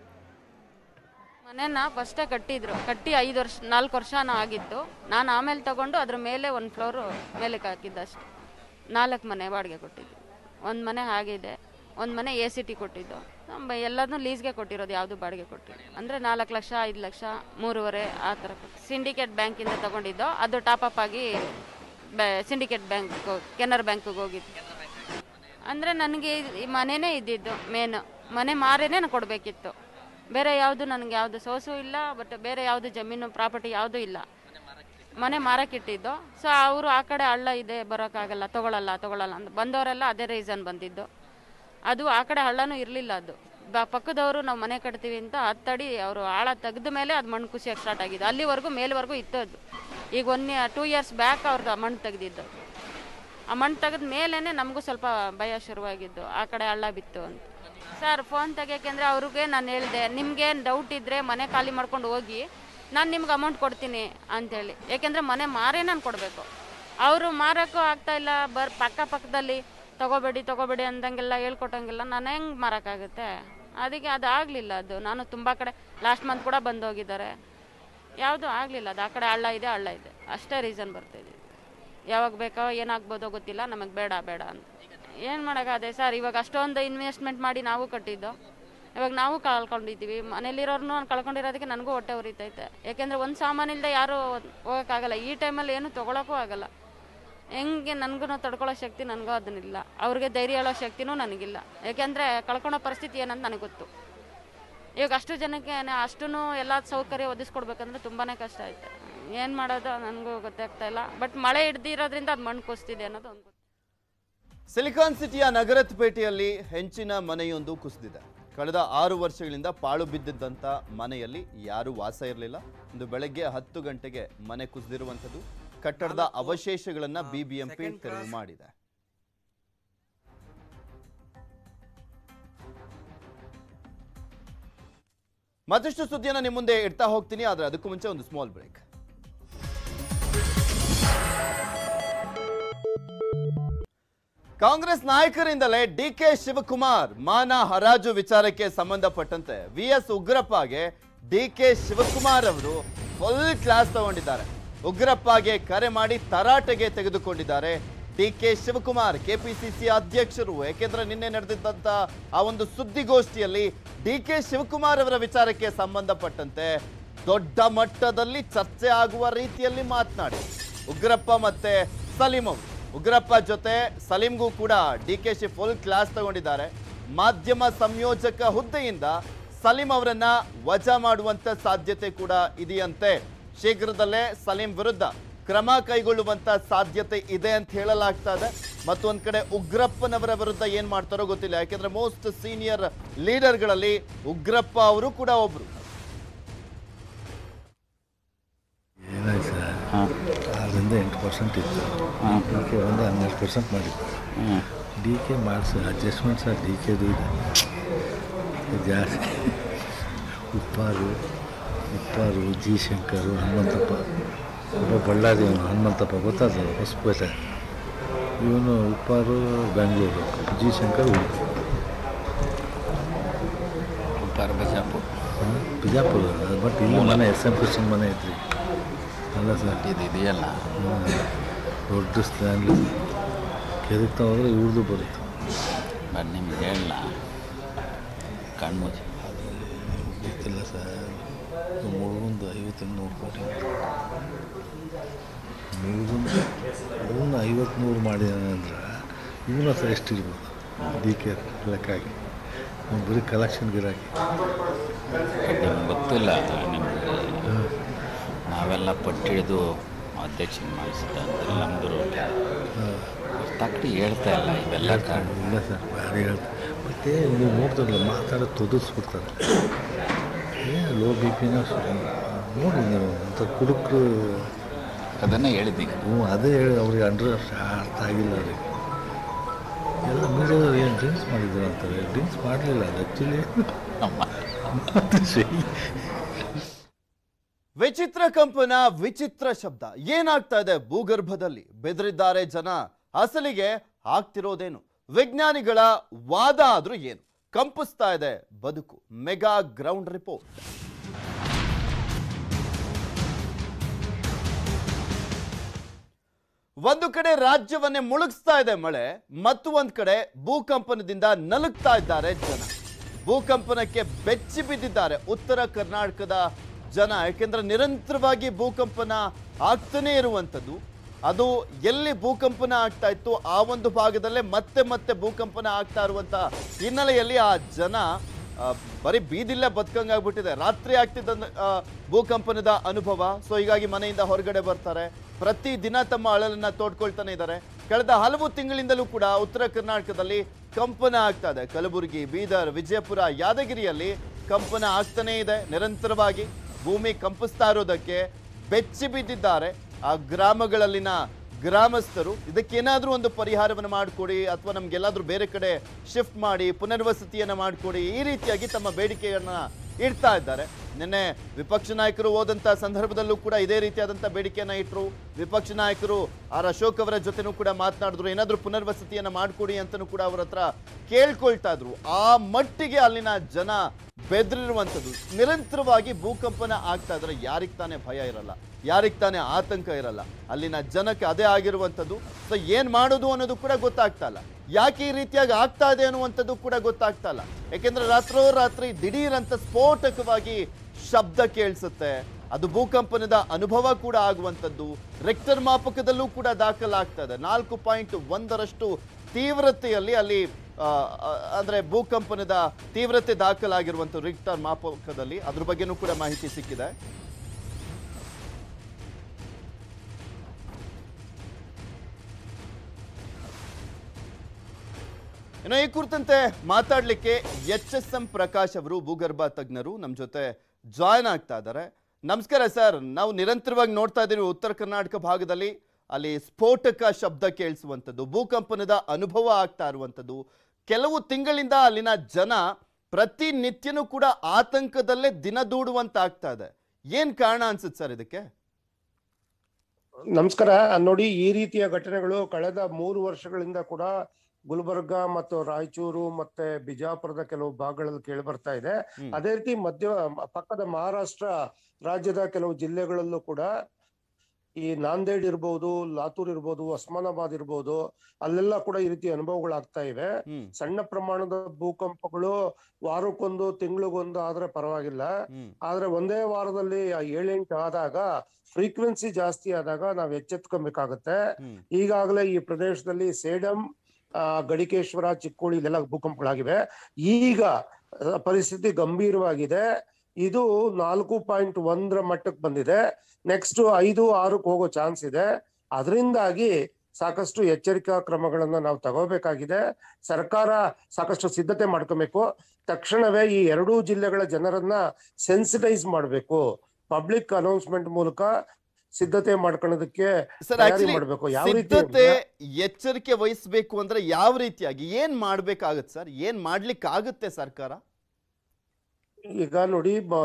ಮನೆನ ಫಸ್ಟೇ ಕಟ್ಟಿದ್ರು ಕಟ್ಟಿ ಐದು ವರ್ಷ ನಾಲ್ಕು ವರ್ಷನೂ ಆಗಿತ್ತು ನಾನು ಆಮೇಲೆ ತಗೊಂಡು ಅದ್ರ ಮೇಲೆ ಒಂದು ಫ್ಲೋರು ಮೇಲಕ್ಕೆ ಹಾಕಿದ್ದೆ ಅಷ್ಟೆ ನಾಲ್ಕು ಮನೆ ಬಾಡಿಗೆ ಕೊಟ್ಟಿದ್ದು ಒಂದು ಮನೆ ಆಗಿದೆ ಒಂದು ಮನೆ ಎ ಸಿ ಟಿ ಕೊಟ್ಟಿದ್ದು ನಮ್ಮ ಎಲ್ಲದನ್ನೂ ಲೀಸ್ಗೆ ಕೊಟ್ಟಿರೋದು ಯಾವುದು ಬಾಡಿಗೆ ಕೊಟ್ಟಿಲ್ಲ ಅಂದರೆ ನಾಲ್ಕು ಲಕ್ಷ ಐದು ಲಕ್ಷ ಮೂರುವರೆ ಆ ಥರ ಕೊಟ್ಟು ಸಿಂಡಿಕೇಟ್ ಬ್ಯಾಂಕಿಂದ ತಗೊಂಡಿದ್ದು ಅದು ಟಾಪ್ ಅಪ್ ಆಗಿ ಬ್ಯಾ ಸಿಂಡಿಕೇಟ್ ಬ್ಯಾಂಕ್ ಕೆನರಾ ಬ್ಯಾಂಕಿಗೆ ಹೋಗಿದ್ದು ಅಂದರೆ ನನಗೆ ಈ ಮನೆನೇ ಇದ್ದಿದ್ದು ಮೇನ್ ಮನೆ ಮಾರೇನೆ ನಾನು ಕೊಡಬೇಕಿತ್ತು ಬೇರೆ ಯಾವುದು ನನಗೆ ಯಾವುದು ಸೋಸು ಇಲ್ಲ ಬಟ್ ಬೇರೆ ಯಾವುದು ಜಮೀನು ಪ್ರಾಪರ್ಟಿ ಯಾವುದೂ ಇಲ್ಲ ಮನೆ ಮಾರಕ್ಕಿಟ್ಟಿದ್ದು ಸೊ ಅವರು ಆ ಕಡೆ ಹಳ್ಳ ಇದೆ ಬರೋಕ್ಕಾಗಲ್ಲ ತೊಗೊಳಲ್ಲ ತೊಗೊಳಲ್ಲ ಅಂತ ಬಂದವರೆಲ್ಲ ಅದೇ ರೀಸನ್ ಬಂದಿದ್ದು ಅದು ಆ ಕಡೆ ಹಳ್ಳನೂ ಇರಲಿಲ್ಲ ಅದು ಬ ಪಕ್ಕದವರು ನಾವು ಮನೆ ಕಟ್ತೀವಿ ಅಂತ ಹತ್ತಡಿ ಅವರು ಆಳ ತೆಗೆದ ಮೇಲೆ ಅದು ಮಣ್ಣು ಖುಷಿಯಾಗಿ ಸ್ಟಾರ್ಟ್ ಆಗಿದೆ ಅಲ್ಲಿವರೆಗೂ ಮೇಲ್ವರೆಗೂ ಇತ್ತು ಅದು ಈಗ ಒನ್ ಟೂ ಇಯರ್ಸ್ ಬ್ಯಾಕ್ ಅವ್ರದ್ದು ಮಣ್ಣು ತೆಗೆದಿದ್ದು ಆ ಮಣ್ಣು ತೆಗೆದ ಮೇಲೇ ನಮಗೂ ಸ್ವಲ್ಪ ಭಯ ಶುರುವಾಗಿದ್ದು ಆ ಕಡೆ ಹಳ್ಳ ಬಿತ್ತು ಅಂತ ಸರ್ ಫೋನ್ ತೆಗಿಯೋಕೆಂದ್ರೆ ಅವ್ರಿಗೆ ನಾನು ಹೇಳಿದೆ ನಿಮಗೆ ಡೌಟ್ ಇದ್ದರೆ ಮನೆ ಖಾಲಿ ಮಾಡ್ಕೊಂಡು ಹೋಗಿ ನಾನು ನಿಮ್ಗೆ ಅಮೌಂಟ್ ಕೊಡ್ತೀನಿ ಅಂತೇಳಿ ಯಾಕೆಂದರೆ ಮನೆ ಮಾರೇ ನಾನು ಕೊಡಬೇಕು ಅವರು ಮಾರೋಕ್ಕೂ ಆಗ್ತಾ ಇಲ್ಲ ಬರ್ ಪಕ್ಕ ಪಕ್ಕದಲ್ಲಿ ತಗೋಬೇಡಿ ತಗೋಬೇಡಿ ಅಂದಂಗೆಲ್ಲ ಹೇಳ್ಕೊಟ್ಟಂಗೆಲ್ಲ ನಾನು ಹೆಂಗೆ ಮಾರೋಕ್ಕಾಗುತ್ತೆ ಅದಕ್ಕೆ ಅದು ಆಗಲಿಲ್ಲ ಅದು ನಾನು ತುಂಬ ಕಡೆ ಲಾಸ್ಟ್ ಮಂತ್ ಕೂಡ ಬಂದು ಹೋಗಿದ್ದಾರೆ ಯಾವುದೂ ಆಗಲಿಲ್ಲ ಅದು ಆ ಕಡೆ ಹಳ್ಳ ಇದೆ ಹಳ್ಳ ಇದೆ ಅಷ್ಟೇ ರೀಸನ್ ಬರ್ತಾಯಿದೆ ಯಾವಾಗ ಬೇಕೋ ಏನಾಗ್ಬೋದೋ ಗೊತ್ತಿಲ್ಲ ನಮಗೆ ಬೇಡ ಬೇಡ ಅಂತ ಏನು ಮಾಡೋಕ್ಕಾದೆ ಸರ್ ಇವಾಗ ಅಷ್ಟೊಂದು ಇನ್ವೆಸ್ಟ್ಮೆಂಟ್ ಮಾಡಿ ನಾವು ಕಟ್ಟಿದ್ದು ಇವಾಗ ನಾವು ಕಳ್ಕೊಂಡಿದ್ದೀವಿ ಮನೇಲಿರೋರ್ನು ಕಳ್ಕೊಂಡಿರೋದಕ್ಕೆ ನನಗೂ ಹೊಟ್ಟೆ ಉರಿತೈತೆ ಯಾಕೆಂದರೆ ಒಂದು ಸಾಮಾನಿಲ್ಲದೆ ಯಾರೂ ಹೋಗೋಕ್ಕಾಗಲ್ಲ ಈ ಟೈಮಲ್ಲಿ ಏನು ತೊಗೊಳಕ್ಕೂ ಆಗಲ್ಲ ಹೆಂಗೆ ನನಗೂ ತಡ್ಕೊಳ್ಳೋ ಶಕ್ತಿ ನನಗೂ ಅದನ್ನಿಲ್ಲ ಅವ್ರಿಗೆ ಧೈರ್ಯ ಹೇಳೋ ಶಕ್ತಿನೂ ನನಗಿಲ್ಲ ಯಾಕೆಂದರೆ ಕಳ್ಕೊಳೋ ಪರಿಸ್ಥಿತಿ ಏನಂತ ನನಗೆ ಗೊತ್ತು ಇವಾಗ ಅಷ್ಟು ಜನಕ್ಕೆ ಅಷ್ಟು ಎಲ್ಲ ಸೌಕರ್ಯ ಒದಗಿಸ್ಕೊಡ್ಬೇಕಂದ್ರೆ ತುಂಬಾ ಕಷ್ಟ ಐತೆ ಏನು ಮಾಡೋದು ನನಗೂ ಗೊತ್ತಾಗ್ತಾ ಇಲ್ಲ ಬಟ್ ಮಳೆ ಹಿಡ್ದಿರೋದ್ರಿಂದ ಅದು ಮಣ್ಣು ಕುಸ್ತಿದೆ ಅನ್ನೋದು ಒಂದು ಗೊತ್ತು ಸಿಲಿಕಾನ್ ಸಿಟಿಯ ನಗರತ್ಪೇಟೆಯಲ್ಲಿ ಹೆಂಚಿನ ಮನೆಯೊಂದು ಕುಸಿದಿದೆ ಕಳೆದ ಆರು ವರ್ಷಗಳಿಂದ ಪಾಳು ಬಿದ್ದಿದ್ದಂಥ ಮನೆಯಲ್ಲಿ ಯಾರೂ ವಾಸ ಇರಲಿಲ್ಲ ಇಂದು ಬೆಳಗ್ಗೆ ಹತ್ತು ಗಂಟೆಗೆ ಮನೆ ಕುಸಿದಿರುವಂಥದ್ದು ಕಟ್ಟಡದ ಅವಶೇಷಗಳನ್ನ ಬಿಬಿಎಂಪಿ ತೆರವು ಮಾಡಿದೆ ಮತ್ತಷ್ಟು ಸುದ್ದಿಯನ್ನ ನಿಮ್ಮ ಮುಂದೆ ಇಡ್ತಾ ಹೋಗ್ತೀನಿ ಆದ್ರೆ ಅದಕ್ಕೂ ಮುಂಚೆ ಒಂದು ಸ್ಮಾಲ್ ಬ್ರೇಕ್ ಕಾಂಗ್ರೆಸ್ ನಾಯಕರಿಂದಲೇ ಡಿ ಕೆ ಶಿವಕುಮಾರ್ ಮಾನ ಹರಾಜು ವಿಚಾರಕ್ಕೆ ಸಂಬಂಧಪಟ್ಟಂತೆ ವಿ ಎಸ್ ಉಗ್ರಪ್ಪಗೆ ಡಿ ಕೆ ಶಿವಕುಮಾರ್ ಅವರು ಫುಲ್ ಕ್ಲಾಸ್ ತಗೊಂಡಿದ್ದಾರೆ ಉಗ್ರಪ್ಪಗೆ ಕರೆ ಮಾಡಿ ತರಾಟೆಗೆ ತೆಗೆದುಕೊಂಡಿದ್ದಾರೆ ಡಿ ಕೆ ಶಿವಕುಮಾರ್ ಕೆಪಿಸಿಸಿ ಅಧ್ಯಕ್ಷರು ಯಾಕೆಂದ್ರೆ ನಿನ್ನೆ ನಡೆದಿದ್ದಂತ ಆ ಒಂದು ಸುದ್ದಿಗೋಷ್ಠಿಯಲ್ಲಿ ಡಿ ಕೆ ಶಿವಕುಮಾರ್ ಅವರ ವಿಚಾರಕ್ಕೆ ಸಂಬಂಧಪಟ್ಟಂತೆ ದೊಡ್ಡ ಮಟ್ಟದಲ್ಲಿ ಚರ್ಚೆ ಆಗುವ ರೀತಿಯಲ್ಲಿ ಮಾತನಾಡಿ ಉಗ್ರಪ್ಪ ಮತ್ತೆ ಸಲೀಂ ಅವರು ಉಗ್ರಪ್ಪ ಜೊತೆ ಸಲೀಂಗೂ ಕೂಡ D K Shi full class ತಗೊಂಡಿದ್ದಾರೆ ಮಾಧ್ಯಮ ಸಂಯೋಜಕ ಹುದ್ದೆಯಿಂದ ಸಲೀಂ ಅವರನ್ನ ವಜಾ ಮಾಡುವಂತ ಸಾಧ್ಯತೆ ಕೂಡ ಇದೆಯಂತೆ ಶೀಘ್ರದಲ್ಲೇ ಸಲೀಂ ವಿರುದ್ಧ ಕ್ರಮ ಕೈಗೊಳ್ಳುವಂತ ಸಾಧ್ಯತೆ ಇದೆ ಅಂತ ಹೇಳಲಾಗ್ತಾ ಇದೆ ಮತ್ತೊಂದ್ ಕಡೆ ಉಗ್ರಪ್ಪನವರ ವಿರುದ್ಧ ಏನ್ ಮಾಡ್ತಾರೋ ಗೊತ್ತಿಲ್ಲ ಯಾಕೆಂದ್ರೆ ಮೋಸ್ಟ್ ಸೀನಿಯರ್ ಲೀಡರ್ಗಳಲ್ಲಿ ಉಗ್ರಪ್ಪ ಅವರು ಕೂಡ ಒಬ್ರು ಏನಾಯ್ತು ಸರ್ ಆರರಿಂದ ಎಂಟು ಪರ್ಸೆಂಟ್ ಇತ್ತು ಡಿ ಕೆ ಒಂದು ಹನ್ನೆರಡು ಪರ್ಸೆಂಟ್ ಮಾಡಿತ್ತು ಡಿ ಕೆ ಮಾಡಿಸಿ ಅಡ್ಜಸ್ಟ್ಮೆಂಟ್ ಸರ್ ಡಿ ಕೆದು ಇದೆ ಇದು ಜಾಸ್ತಿ ಉಪ್ಪಾರು ಉಪ್ಪಾರು ಜಿ ಶಂಕರು ಹನುಮಂತಪ್ಪ ಒಬ್ಬ ಬಳ್ಳಾರಿ ಅವನು ಹನುಮಂತಪ್ಪ ಗೊತ್ತಾದ ಹೊಸಪೇಟೆ ಇವನು ಉಪ್ಪಾರು ಬೆಂಗಳೂರು ಜಿ ಶಂಕರ್ ಉಡುಪಿ ಉಪ್ಪಾರು ಬಿಜಾಪುರ ಹಾಂ, ಬಿಜಾಪುರ ಬಟ್ ಇಲ್ಲಿ ಮನೆ ಎಸ್ ಎಂ ಕೃಷ್ಣನ್ ಮನೆ ಐತ್ರಿ ಅಲ್ಲ ಸರ್ ಇದು ಇದೆಯಲ್ಲ ಹ್ಮ್. ದೊಡ್ಡ ಸ್ಟ್ಯಾಂಡ್ ಕೆದಕ್ತಾ ಹೋದ್ರೆ ಇವ್ರದ್ದು ಬರುತ್ತೆ ಬಟ್ ನಿಮ್ಗೆ ಹೇಳಲ್ಲ ಕಣ್ಮುಚ್ಚಿ ಗೊತ್ತಿಲ್ಲ ಸರ್ ಮುಳುಗುಂದು ಐವತ್ತು ನೂರು ಕೋಟಿ ಮುಳುಗುಂದು ಅವನ್ನ ಐವತ್ತು ನೂರು ಮಾಡಿದಾನೆ ಅಂದ್ರೆ ಇವನ ಹತ್ರ ಎಷ್ಟಿರ್ಬೋದು ಡಿ ಕೆ ಲೆಕ್ಕಾಗಿ ಅವ್ನು ಬರೀ ಕಲೆಕ್ಷನ್ ಗಿರಾಕಿ ನಿಮ್ಗೆ ಗೊತ್ತಿಲ್ಲ ನಿಮ್ಗೆ ನಾವೆಲ್ಲ ಪಟ್ಟಿಡಿದು ಅಧ್ಯಕ್ಷನ ಮಾಡಿಸಿದ ಅಂತ ನಮ್ಮದು ತಕ್ಕಡಿ ಹೇಳ್ತಾ ಇಲ್ಲ ಇವೆಲ್ಲ ಕಾರಣ ಇಲ್ಲ ಸರ್ ಭಾರಿ ಹೇಳ್ತಾರೆ ಮತ್ತು ನೀವು ನೋಡ್ತಾರಲ್ಲ ಮಾತಾಡೋದು ತೊದಸ್ಬಿಡ್ತಾರೆ ಏನು ಲೋ ಬಿ ಪಿನ ನೋಡಿ ನೀವು ಅಂತ ಕುಡುಕರು ಅದನ್ನೇ ಹೇಳಿದ್ದೀನಿ ಹ್ಞೂ ಅದೇ ಹೇಳಿ ಅವ್ರಿಗೆ ಅಂಡ್ರ ಅರ್ಥ ಆಗಿಲ್ಲ ಅವ್ರಿಗೆ ಎಲ್ಲ ಮೀಡಿಯಾದವ್ರು ಏನು ಡ್ರಿಂಕ್ಸ್ ಮಾಡಿದ್ರು ಅಂತಾರೆ ಡ್ರಿಂಕ್ಸ್ ಮಾಡಲಿಲ್ಲ ಅದು ಆ್ಯಕ್ಚುಲಿ ವಿಚಿತ್ರ ಕಂಪನ ವಿಚಿತ್ರ ಶಬ್ದ ಏನಾಗ್ತಾ ಇದೆ ಭೂಗರ್ಭದಲ್ಲಿ ಬೆದರಿದ್ದಾರೆ ಜನ ಅಸಲಿಗೆ ಆಗ್ತಿರೋದೇನು ವಿಜ್ಞಾನಿಗಳ ವಾದ ಆದ್ರೂ ಏನು ಕಂಪಿಸ್ತಾ ಇದೆ ಬದುಕು ಮೆಗಾ ಗ್ರೌಂಡ್ ರಿಪೋರ್ಟ್ ಒಂದು ಕಡೆ ರಾಜ್ಯವನ್ನೇ ಮುಳುಗಿಸ್ತಾ ಇದೆ ಮಳೆ ಮತ್ತು ಒಂದ್ ಕಡೆ ಭೂಕಂಪನದಿಂದ ನಲುಗ್ತಾ ಇದ್ದಾರೆ ಜನ ಭೂಕಂಪನಕ್ಕೆ ಬೆಚ್ಚಿ ಬಿದ್ದಿದ್ದಾರೆ ಉತ್ತರ ಕರ್ನಾಟಕದ ಜನ ಯಾಕೆಂದ್ರೆ ನಿರಂತರವಾಗಿ ಭೂಕಂಪನ ಆಗ್ತಾನೇ ಇರುವಂಥದ್ದು ಅದು ಎಲ್ಲಿ ಭೂಕಂಪನ ಆಗ್ತಾ ಇತ್ತು ಆ ಒಂದು ಭಾಗದಲ್ಲೇ ಮತ್ತೆ ಮತ್ತೆ ಭೂಕಂಪನ ಆಗ್ತಾ ಇರುವಂತ ಹಿನ್ನೆಲೆಯಲ್ಲಿ ಆ ಜನ ಆ, ಬರೀ ಬೀದಿಲ್ಲೇ ಬದುಕಂಗಾಗ್ಬಿಟ್ಟಿದೆ ರಾತ್ರಿ ಆಗ್ತಿದ್ದ ಆ, ಭೂಕಂಪನದ ಅನುಭವ ಸೊ ಹೀಗಾಗಿ ಮನೆಯಿಂದ ಹೊರಗಡೆ ಬರ್ತಾರೆ ಪ್ರತಿ ದಿನ ತಮ್ಮ ಅಳಲನ್ನ ತೋಡ್ಕೊಳ್ತಾನೆ ಇದ್ದಾರೆ ಕಳೆದ ಹಲವು ತಿಂಗಳಿಂದಲೂ ಕೂಡ ಉತ್ತರ ಕರ್ನಾಟಕದಲ್ಲಿ ಕಂಪನ ಆಗ್ತಾ ಇದೆ ಕಲಬುರಗಿ ಬೀದರ್ ವಿಜಯಪುರ ಯಾದಗಿರಿಯಲ್ಲಿ ಕಂಪನ ಆಗ್ತಾನೇ ಇದೆ ನಿರಂತರವಾಗಿ ಭೂಮಿ ಕಂಪಿಸ್ತಾ ಇರೋದಕ್ಕೆ ಬೆಚ್ಚಿ ಬಿದ್ದಿದ್ದಾರೆ ಆ ಗ್ರಾಮಗಳಲ್ಲಿನ ಗ್ರಾಮಸ್ಥರು ಇದಕ್ಕೇನಾದ್ರೂ ಒಂದು ಪರಿಹಾರವನ್ನು ಮಾಡಿಕೊಡಿ ಅಥವಾ ನಮ್ಗೆಲ್ಲಾದ್ರೂ ಬೇರೆ ಕಡೆ ಶಿಫ್ಟ್ ಮಾಡಿ ಪುನರ್ವಸತಿಯನ್ನ ಮಾಡಿಕೊಡಿ ಈ ರೀತಿಯಾಗಿ ತಮ್ಮ ಬೇಡಿಕೆಯನ್ನ ಇಡ್ತಾ ಇದ್ದಾರೆ ನಿನ್ನೆ ವಿಪಕ್ಷ ನಾಯಕರು ಹೋದಂತ ಸಂದರ್ಭದಲ್ಲೂ ಕೂಡ ಇದೇ ರೀತಿಯಾದಂಥ ಬೇಡಿಕೆಯನ್ನ ಇಟ್ಟರು ವಿಪಕ್ಷ ನಾಯಕರು ಆರ್ ಅಶೋಕ್ ಅವರ ಜೊತೆನೂ ಕೂಡ ಮಾತನಾಡಿದ್ರು ಏನಾದ್ರೂ ಪುನರ್ವಸತಿಯನ್ನ ಮಾಡಿಕೊಡಿ ಅಂತಲೂ ಕೂಡ ಅವ್ರ ಹತ್ರ ಕೇಳ್ಕೊಳ್ತಾ ಇದ್ರು ಆ ಮಟ್ಟಿಗೆ ಅಲ್ಲಿನ ಜನ ಬೆದರಿರುವಂಥದ್ದು ನಿರಂತರವಾಗಿ ಭೂಕಂಪನ ಆಗ್ತಾ ಇದ್ರೆ ಯಾರಿಗೆ ತಾನೇ ಭಯ ಇರಲ್ಲ ಯಾರಿಗೆ ತಾನೇ ಆತಂಕ ಇರಲ್ಲ ಅಲ್ಲಿನ ಜನಕ್ಕೆ ಅದೇ ಆಗಿರುವಂಥದ್ದು ಸೊ ಏನ್ ಮಾಡೋದು ಅನ್ನೋದು ಕೂಡ ಗೊತ್ತಾಗ್ತಾ ಇಲ್ಲ ಯಾಕೆ ಈ ರೀತಿಯಾಗಿ ಆಗ್ತಾ ಇದೆ ಅನ್ನುವಂಥದ್ದು ಕೂಡ ಗೊತ್ತಾಗ್ತಾ ಇಲ್ಲ ಯಾಕೆಂದ್ರೆ ರಾತ್ರೋರಾತ್ರಿ ದಿಢೀರಂತ ಸ್ಫೋಟಕವಾಗಿ ಶಬ್ದ ಕೇಳಿಸುತ್ತೆ ಅದು ಭೂಕಂಪನದ ಅನುಭವ ಕೂಡ ಆಗುವಂಥದ್ದು ರೆಕ್ಟರ್ ಮಾಪಕದಲ್ಲೂ ಕೂಡ ದಾಖಲಾಗ್ತಾ ಇದೆ ನಾಲ್ಕು ಪಾಯಿಂಟ್ ಒಂದರಷ್ಟು ತೀವ್ರತೆಯಲ್ಲಿ ಅಲ್ಲಿ ಆ, ಆ, ಅಂದ್ರೆ ಭೂಕಂಪನದ ತೀವ್ರತೆ ದಾಖಲಾಗಿರುವಂಥ ರಿಕ್ಟರ್ ಮಾಪಕದಲ್ಲಿ ಅದ್ರ ಬಗ್ಗೆನೂ ಕೂಡ ಮಾಹಿತಿ ಸಿಕ್ಕಿದೆ ಇನ್ನು ಈ ಕುರಿತಂತೆ ಮಾತಾಡ್ಲಿಕ್ಕೆ ಎಚ್ ಎಸ್ ಎಂ ಪ್ರಕಾಶ್ ಅವರು ಭೂಗರ್ಭ ತಜ್ಞರು ನಮ್ಮ ಜೊತೆ ಜಾಯ್ನ್ ಆಗ್ತಾ ಇದ್ದಾರೆ ನಮಸ್ಕಾರ ಸರ್ ನಾವು ನಿರಂತರವಾಗಿ ನೋಡ್ತಾ ಇದ್ದೀವಿ ಉತ್ತರ ಕರ್ನಾಟಕ ಭಾಗದಲ್ಲಿ ಅಲ್ಲಿ ಸ್ಫೋಟಕ ಶಬ್ದ ಕೇಳಿಸುವಂಥದ್ದು ಭೂಕಂಪನದ ಅನುಭವ ಆಗ್ತಾ ಇರುವಂಥದ್ದು ಕೆಲವು ತಿಂಗಳಿಂದ ಅಲ್ಲಿನ ಜನ ಪ್ರತಿನಿತ್ಯನೂ ಕೂಡ ಆತಂಕದಲ್ಲೇ ದಿನ ದೂಡುವಂತ ಆಗ್ತಾ ಇದೆ ಏನ್ ಕಾರಣ ಅನ್ಸುತ್ತೆ ಸರ್ ಇದಕ್ಕೆ ನಮಸ್ಕಾರ ನೋಡಿ ಈ ರೀತಿಯ ಘಟನೆಗಳು ಕಳೆದ ಮೂರು ವರ್ಷಗಳಿಂದ ಕೂಡ ಗುಲ್ಬರ್ಗ ಮತ್ತು ರಾಯಚೂರು ಮತ್ತೆ ಬಿಜಾಪುರದ ಕೆಲವು ಭಾಗಗಳಲ್ಲಿ ಕೇಳಿ ಬರ್ತಾ ಇದೆ ಅದೇ ರೀತಿ ಮಧ್ಯ ಪಕ್ಕದ ಮಹಾರಾಷ್ಟ್ರ ರಾಜ್ಯದ ಕೆಲವು ಜಿಲ್ಲೆಗಳಲ್ಲೂ ಕೂಡ ಈ ನಾಂದೇಡ್ ಇರ್ಬೋದು ಲಾತೂರ್ ಇರ್ಬೋದು ಒಸ್ಮಾನಾಬಾದ್ ಇರ್ಬೋದು ಅಲ್ಲೆಲ್ಲ ಕೂಡ ಈ ರೀತಿ ಅನುಭವಗಳಾಗ್ತಾ ಇವೆ ಸಣ್ಣ ಪ್ರಮಾಣದ ಭೂಕಂಪಗಳು ವಾರಕ್ಕೊಂದು ತಿಂಗಳಿಗೊಂದು ಆದ್ರೆ ಪರವಾಗಿಲ್ಲ ಆದ್ರೆ ಒಂದೇ ವಾರದಲ್ಲಿ ಆ ಏಳೆಂಟು ಆದಾಗ ಫ್ರೀಕ್ವೆನ್ಸಿ ಜಾಸ್ತಿ ಆದಾಗ ನಾವ್ ಎಚ್ಚೆತ್ಕೊಬೇಕಾಗತ್ತೆ ಈಗಾಗಲೇ ಈ ಪ್ರದೇಶದಲ್ಲಿ ಸೇಡಂ ಆ ಗಡಿಕೇಶ್ವರ ಚಿಕ್ಕೋಳಿ ಇಲ್ಲೆಲ್ಲ ಭೂಕಂಪಗಳಾಗಿವೆ ಈಗ ಆ, ಪರಿಸ್ಥಿತಿ ಗಂಭೀರವಾಗಿದೆ ಇದು ನಾಲ್ಕು ಪಾಯಿಂಟ್ ಒಂದರ ಮಟ್ಟಕ್ಕೆ ಬಂದಿದೆ ನೆಕ್ಸ್ಟ್ ಐದು ಆರಕ್ಕೆ ಹೋಗೋ ಚಾನ್ಸ್ ಇದೆ ಅದರಿಂದಾಗಿ ಸಾಕಷ್ಟು ಎಚ್ಚರಿಕಾ ಕ್ರಮಗಳನ್ನ ನಾವು ತಗೋಬೇಕಾಗಿದೆ ಸರ್ಕಾರ ಸಾಕಷ್ಟು ಸಿದ್ಧತೆ ಮಾಡ್ಕೋಬೇಕು ತಕ್ಷಣವೇ ಈ ಎರಡೂ ಜಿಲ್ಲೆಗಳ ಜನರನ್ನ ಸೆನ್ಸಿಟೈಸ್ ಮಾಡಬೇಕು ಪಬ್ಲಿಕ್ ಅನೌನ್ಸ್ಮೆಂಟ್ ಮೂಲಕ ಸಿದ್ಧತೆ ಮಾಡ್ಕೊಳ್ಳೋದಕ್ಕೆ ಸರ್ ತಯಾರಿ ಆಕ್ಚುಲಿ ಮಾಡ್ಬೇಕು ಯಾವ ರೀತಿ ಸಿದ್ಧತೆ ಅಂದ್ರೆ- ಎಚ್ಚರಿಕೆ ವಹಿಸಬೇಕು ಅಂದ್ರೆ ಯಾವ ರೀತಿಯಾಗಿ ಏನ್ ಮಾಡ್ಬೇಕಾಗತ್ತೆ ಸರ್ ಏನ್ ಮಾಡ್ಲಿಕ್ಕೆ ಆಗುತ್ತೆ ಸರ್ಕಾರ ಈಗ ನೋಡಿ ಬ-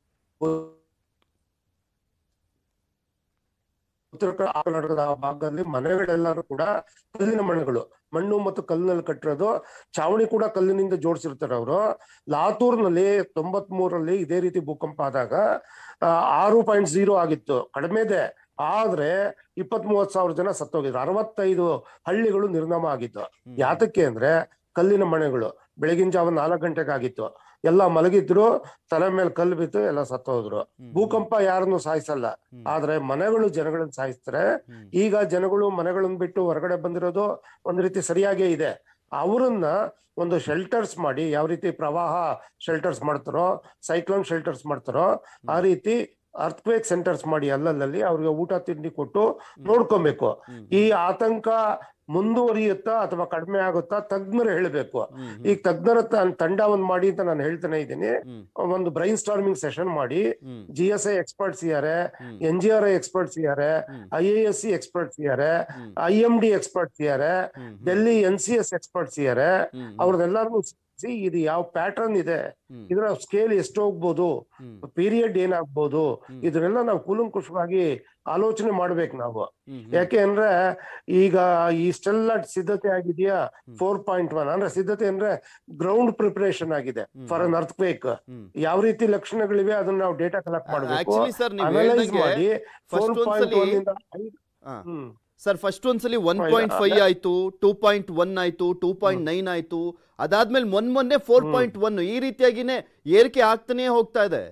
ಉತ್ತರ ಕರ್ನಾಟಕದ ಆ ಭಾಗದಲ್ಲಿ ಮನೆಗಳೆಲ್ಲರೂ ಕೂಡ ಕಲ್ಲಿನ ಮನೆಗಳು ಮಣ್ಣು ಮತ್ತು ಕಲ್ಲಿನಲ್ಲಿ ಕಟ್ಟಿರೋದು ಚಾವಣಿ ಕೂಡ ಕಲ್ಲಿನಿಂದ ಜೋಡಿಸಿರ್ತಾರೆ ಅವರು ಲಾತೂರ್ನಲ್ಲಿ ತೊಂಬತ್ ಮೂರಲ್ಲಿ ಇದೇ ರೀತಿ ಭೂಕಂಪ ಆದಾಗ ಆ, ಆರು ಪಾಯಿಂಟ್ ಝೀರೋ ಆಗಿತ್ತು ಕಡಿಮೆ ಇದೆ ಆದ್ರೆ ಇಪ್ಪತ್ ಮೂವತ್ ಸಾವಿರ ಜನ ಸತ್ತೋಗಿದ್ರು ಅರವತ್ತೈದು ಹಳ್ಳಿಗಳು ನಿರ್ನಾಮ ಆಗಿತ್ತು ಯಾತಕ್ಕೆ ಅಂದ್ರೆ ಕಲ್ಲಿನ ಮನೆಗಳು ಬೆಳಗಿನ ಜಾವ ನಾಲ್ಕು ಗಂಟೆಗೆ ಆಗಿತ್ತು ಎಲ್ಲ ಮಲಗಿದ್ರು ತಲೆ ಮೇಲೆ ಕಲ್ಲು ಬಿತ್ತು ಎಲ್ಲ ಸತ್ತೋದ್ರು ಭೂಕಂಪ ಯಾರನ್ನು ಸಾಯಿಸಲ್ಲ ಆದ್ರೆ ಮನೆಗಳು ಜನಗಳನ್ನ ಸಾಯಿಸ್ತಾರೆ ಈಗ ಜನಗಳು ಮನೆಗಳನ್ನ ಬಿಟ್ಟು ಹೊರಗಡೆ ಬಂದಿರೋದು ಒಂದ್ ರೀತಿ ಸರಿಯಾಗೇ ಇದೆ ಅವರನ್ನ ಒಂದು ಶೆಲ್ಟರ್ಸ್ ಮಾಡಿ ಯಾವ ರೀತಿ ಪ್ರವಾಹ ಶೆಲ್ಟರ್ಸ್ ಮಾಡ್ತಾರೋ ಸೈಕ್ಲೋನ್ ಶೆಲ್ಟರ್ಸ್ ಮಾಡ್ತಾರೋ ಆ ರೀತಿ ಅರ್ಥಕ್ವೇಕ್ ಸೆಂಟರ್ಸ್ ಮಾಡಿ ಅಲ್ಲಲ್ಲಿ ಅವ್ರಿಗೆ ಊಟ ತಿಂಡಿ ಕೊಟ್ಟು ನೋಡ್ಕೊಬೇಕು ಈ ಆತಂಕ ಮುಂದುವರಿಯುತ್ತಾ ಅಥವಾ ಕಡಿಮೆ ಆಗುತ್ತಾ ತಜ್ಞರು ಹೇಳಬೇಕು ಈಗ ತಜ್ಞರ ತ- ತಂಡ ಒಂದ್ ಮಾಡಿ ಅಂತ ನಾನು ಹೇಳ್ತಾನೆ ಇದ್ದೀನಿ ಒಂದು ಬ್ರೈನ್ ಸ್ಟಾರ್ಮಿಂಗ್ ಸೆಷನ್ ಮಾಡಿ ಜಿ ಎಸ್ ಐ ಎಕ್ಸ್ಪರ್ಟ್ಸ್ ಇದ್ದಾರೆ N G R I experts ಇದ್ದಾರೆ I A S C experts ಇದ್ದಾರೆ ಐ ಎಂ ಡಿ ಎಕ್ಸ್ಪರ್ಟ್ಸ್ ಇದ್ದಾರೆ Delhi N C S experts ಇದ್ದಾರೆ ಅವ್ರದ್ದೆಲ್ಲರೂ ಸೇರಿಸಿ ಇದು ಯಾವ ಪ್ಯಾಟರ್ನ್ ಇದೆ ಇದರ ಸ್ಕೇಲ್ ಎಷ್ಟು ಹೋಗ್ಬೋದು ಪೀರಿಯಡ್ ಏನಾಗ್ಬೋದು ಇದನ್ನೆಲ್ಲ ನಾವು ಕೂಲಂಕುಷವಾಗಿ ಆಲೋಚನೆ ಮಾಡ್ಬೇಕು ನಾವು ಯಾಕೆ ಅಂದ್ರೆ ಈಗ ಇಷ್ಟೆಲ್ಲ ಸಿದ್ಧತೆ ಆಗಿದೆಯಾ ಫೋರ್ ಪಾಯಿಂಟ್ ಒನ್ ಅಂದ್ರೆ ಸಿದ್ಧತೆ ಅಂದ್ರೆ ಗ್ರೌಂಡ್ ಪ್ರಿಪರೇಷನ್ ಆಗಿದೆ ಫಾರ್ ಅನ್ ಅರ್ತ್ ಕ್ವೇಕ್ ಯಾವ ರೀತಿ ಲಕ್ಷಣಗಳಿವೆ ಅದನ್ನ ನಾವು ಡೇಟಾ ಕಲೆಕ್ಟ್ ಮಾಡಬೇಕು ಆಕ್ಚುಲಿ ಸರ್ ನೀವು ಅನಲೈಸ್ ಹೇಳ್ದಂಗೆ ಮಾಡಿ ಫೋರ್ ಫಸ್ಟ್ ಪಾಯಿಂಟ್ ಒಂದ್ಸಲಿ ಒನ್ ಇಂದ ಐದು ಹಾ. ಹ್ಮ್. ಸರ್ ಫಸ್ಟ್ ಒಂದ್ಸಲಿ ಒನ್ ಹಾ, ಪಾಯಿಂಟ್ ಫೈವ್ ಅದೇ- ಆಯ್ತು ಟೂ ಪಾಯಿಂಟ್ ಒನ್ ಆಯ್ತು ಟೂ ಪಾಯಿಂಟ್ ನೈನ್ ಆಯ್ತು ಅದಾದ್ಮೇಲೆ ಮೊನ್ ಮೊನ್ನೆ ಫೋರ್ ಪಾಯಿಂಟ್ ಒನ್ ಈ ರೀತಿಯಾಗಿನೇ ಏರಿಕೆ ಆಗ್ತಾನೆ ಹೋಗ್ತಾ ಇದೆ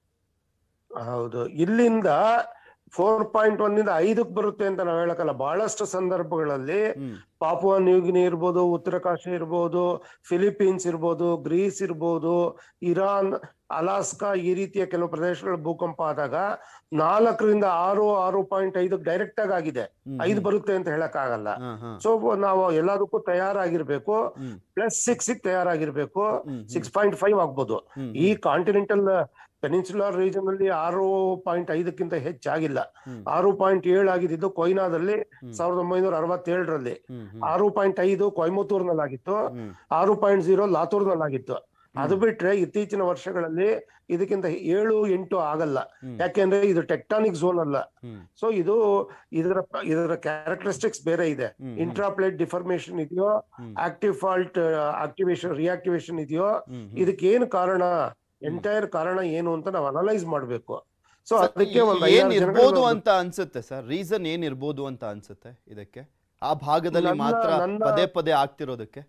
ಹೌದು ಇಲ್ಲಿಂದ ಫೋರ್ ಪಾಯಿಂಟ್ ಒನ್ ಇಂದ ಐದಕ್ಕೆ ಬರುತ್ತೆ ಅಂತ ನಾವು ಹೇಳಕ್ಕಲ್ಲ ಬಹಳಷ್ಟು ಸಂದರ್ಭಗಳಲ್ಲಿ ಪಾಪುವಾ ನ್ಯೂಗಿನಿ ಇರ್ಬೋದು ಉತ್ತರ ಕಾಶಿ ಇರ್ಬೋದು ಫಿಲಿಪೀನ್ಸ್ ಇರ್ಬೋದು ಗ್ರೀಸ್ ಇರ್ಬೋದು ಇರಾನ್ ಅಲಾಸ್ಕಾ ಈ ರೀತಿಯ ಕೆಲವು ಪ್ರದೇಶಗಳ ಭೂಕಂಪ ಆದಾಗ ನಾಲ್ಕರಿಂದ ಆರು ಆರು ಪಾಯಿಂಟ್ ಐದು ಡೈರೆಕ್ಟ್ ಆಗಿ ಆಗಿದೆ ಐದು ಬರುತ್ತೆ ಅಂತ ಹೇಳಕ್ ಆಗಲ್ಲ ಸೊ ನಾವು ಎಲ್ಲದಕ್ಕೂ ತಯಾರಾಗಿರ್ಬೇಕು ಪ್ಲಸ್ ಸಿಕ್ಸ್ ತಯಾರಾಗಿರ್ಬೇಕು ಸಿಕ್ಸ್ ಪಾಯಿಂಟ್ ಫೈವ್ ಆಗ್ಬೋದು ಈ ಕಾಂಟಿನೆಂಟಲ್ ಪೆನಿನ್ಸುಲರ್ ರೀಜನ್ ಅಲ್ಲಿ ಆರು ಪಾಯಿಂಟ್ ಐದಕ್ಕಿಂತ ಹೆಚ್ಚಾಗಿಲ್ಲ ಆರು ಪಾಯಿಂಟ್ ಏಳು ಆಗಿದ್ದು ಕೊಯ್ನಾದಲ್ಲಿ ಸಾವಿರದ ಒಂಬೈನೂರ ಅರವತ್ತೇಳರಲ್ಲಿ ಆರು ಪಾಯಿಂಟ್ ಐದು ಕೊಯಮತ್ತೂರ್ನಲ್ಲಿ ಆಗಿತ್ತು ಆರು ಪಾಯಿಂಟ್ ಜೀರೋ ಲಾತೂರ್ನಲ್ಲಿ ಆಗಿತ್ತು ಅದು ಬಿಟ್ರೆ ಇತ್ತೀಚಿನ ವರ್ಷಗಳಲ್ಲಿ ಇದಕ್ಕಿಂತ ಏಳು ಎಂಟು ಆಗಲ್ಲ ಯಾಕೆಂದ್ರೆ ಇದು ಟೆಕ್ಟಾನಿಕ್ ಝೋನ್ ಅಲ್ಲ ಸೊ ಇದು ಇದರ ಇದರ ಕ್ಯಾರೆಕ್ಟರಿಸ್ಟಿಕ್ಸ್ ಬೇರೆ ಇದೆ ಇಂಟ್ರಾಪ್ಲೇಟ್ ಡಿಫಾರ್ಮೇಶನ್ ಇದೆಯೋ ಆಕ್ಟಿವ್ ಫಾಲ್ಟ್ ಆಕ್ಟಿವೇಶನ್ ರಿಯಾಕ್ಟಿವೇಶನ್ ಇದೆಯೋ ಇದಕ್ಕೆ ಏನು ಕಾರಣ ಎಂಟೈರ್ ಕಾರಣ ಏನು ಅಂತ ನಾವು ಅನಲೈಸ್ ಮಾಡ್ಬೇಕು ಸೊ ಸರ್, ಅದಕ್ಕೆ ಒಂದು ಏನ್ ಐದಾರು ಇರ್ಬೋದು ಜನಗಳು ಅಂತ ಅನ್ಸುತ್ತೆ ಸರ್ ರೀಸನ್ ಏನ್ ಇರ್ಬೋದು ಅಂತ ಅನ್ಸುತ್ತೆ ಇದಕ್ಕೆ ಆ ಭಾಗದಲ್ಲಿ ನನ್ನ- ಮಾತ್ರ ನನ್ನ- ಪದೇ ಪದೇ ಆಗ್ತಿರೋದಕ್ಕೆ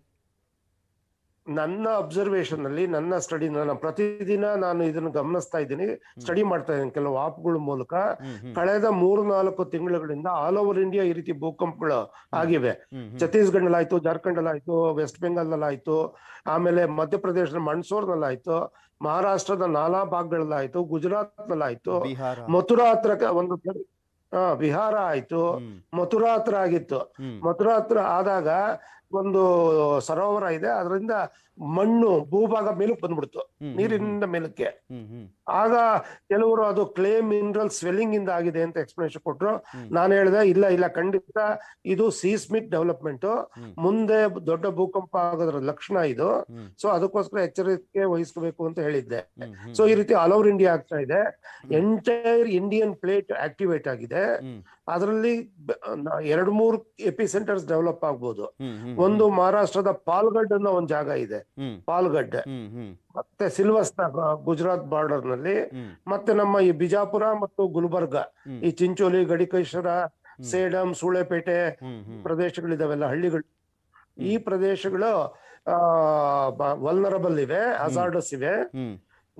ನನ್ನ ಅಬ್ಸರ್ವೇಷನ್ ಅಲ್ಲಿ ನನ್ನ ಸ್ಟಡಿ ನಾನು ಪ್ರತಿದಿನ ನಾನು ಇದನ್ನ ಗಮನಿಸ್ತಾ ಇದ್ದೀನಿ ಸ್ಟಡಿ ಮಾಡ್ತಾ ಇದ್ದೀನಿ ಕೆಲವು ಆಪ್ಗಳ ಮೂಲಕ ಕಳೆದ ಮೂರು ನಾಲ್ಕು ತಿಂಗಳುಗಳಿಂದ ಆಲ್ ಓವರ್ ಇಂಡಿಯಾ ಈ ರೀತಿ ಭೂಕಂಪಗಳು ಆಗಿವೆ ಛತ್ತೀಸ್ಗಢ ಆಯ್ತು ಜಾರ್ಖಂಡ್ ಆಯ್ತು ವೆಸ್ಟ್ ಬೆಂಗಾಲ್ ಆಯ್ತು ಆಮೇಲೆ ಮಧ್ಯಪ್ರದೇಶದ ಮಂಡ್ಸೂರ್ನಲ್ಲಿ ಆಯ್ತು ಮಹಾರಾಷ್ಟ್ರದ ನಾಲಾ ಭಾಗಗಳಲ್ಲಾಯ್ತು ಗುಜರಾತ್ ಆಯ್ತು ಬಿಹಾರ ಮಥುರಾ ಹತ್ರ ಕ- ಒಂದು ಕಡೆ- ಹಾ ಬಿಹಾರ ಆಯ್ತು ಮಥುರಾ ಹತ್ರ ಆಗಿತ್ತು ಮಥುರಾ ಹತ್ರ ಆದಾಗ ಒಂದು ಸರೋವರ ಇದೆ ಅದರಿಂದ ಮಣ್ಣು ಭೂಭಾಗ ಮೇಲಕ್ಕೆ ಬಂದ್ಬಿಡ್ತು ನೀರಿನಿಂದ ಮೇಲಕ್ಕೆ ಆಗ ಕೆಲವರು ಅದು ಕ್ಲೇ ಮಿನರಲ್ ಸ್ವೆಲ್ಲಿಂಗ್ ಇಂದ ಆಗಿದೆ ಅಂತ ಎಕ್ಸ್ಪ್ಲನೇಷನ್ ಕೊಟ್ರು ನಾನು ಹೇಳಿದೆ ಇಲ್ಲ ಇಲ್ಲ ಖಂಡಿತ ಇದು ಸೀಸ್ಮಿಕ್ ಡೆವಲಪ್ಮೆಂಟ್ ಮುಂದೆ ದೊಡ್ಡ ಭೂಕಂಪ ಆಗೋದ್ರ ಲಕ್ಷಣ ಇದು ಸೊ ಅದಕ್ಕೋಸ್ಕರ ಎಚ್ಚರಿಕೆ ವಹಿಸ್ಕೋಬೇಕು ಅಂತ ಹೇಳಿದ್ದೆ ಸೊ ಈ ರೀತಿ ಆಲ್ ಓವರ್ ಇಂಡಿಯಾ ಆಗ್ತಾ ಇದೆ ಎಂಟೈರ್ ಇಂಡಿಯನ್ ಪ್ಲೇಟ್ ಆಕ್ಟಿವೇಟ್ ಆಗಿದೆ ಅದರಲ್ಲಿ ಎರಡು ಮೂರು ಎಪಿ ಸೆಂಟರ್ಸ್ ಡೆವಲಪ್ ಆಗ್ಬೋದು ಒಂದು ಮಹಾರಾಷ್ಟ್ರದ ಪಾಲ್ಗಡ್ ಅನ್ನೋ ಒಂದು ಜಾಗ ಇದೆ ಪಾಲ್ಗಡ್ ಮತ್ತೆ ಸಿಲ್ವಸ್ತಾ ಗುಜರಾತ್ ಬಾರ್ಡರ್ ನಲ್ಲಿ ಮತ್ತೆ ನಮ್ಮ ಈ ಬಿಜಾಪುರ ಮತ್ತು ಗುಲ್ಬರ್ಗ ಈ ಚಿಂಚೋಲಿ ಗಡಿಕೇಶ್ವರ ಸೇಡಂ ಸೂಳೆಪೇಟೆ ಪ್ರದೇಶಗಳಿದಾವೆಲ್ಲ ಹಳ್ಳಿಗಳು ಈ ಪ್ರದೇಶಗಳು ಆ ವಲ್ನರಬಲ್ ಇವೆ ಹಜಾರ್ಡಸ್ ಇವೆ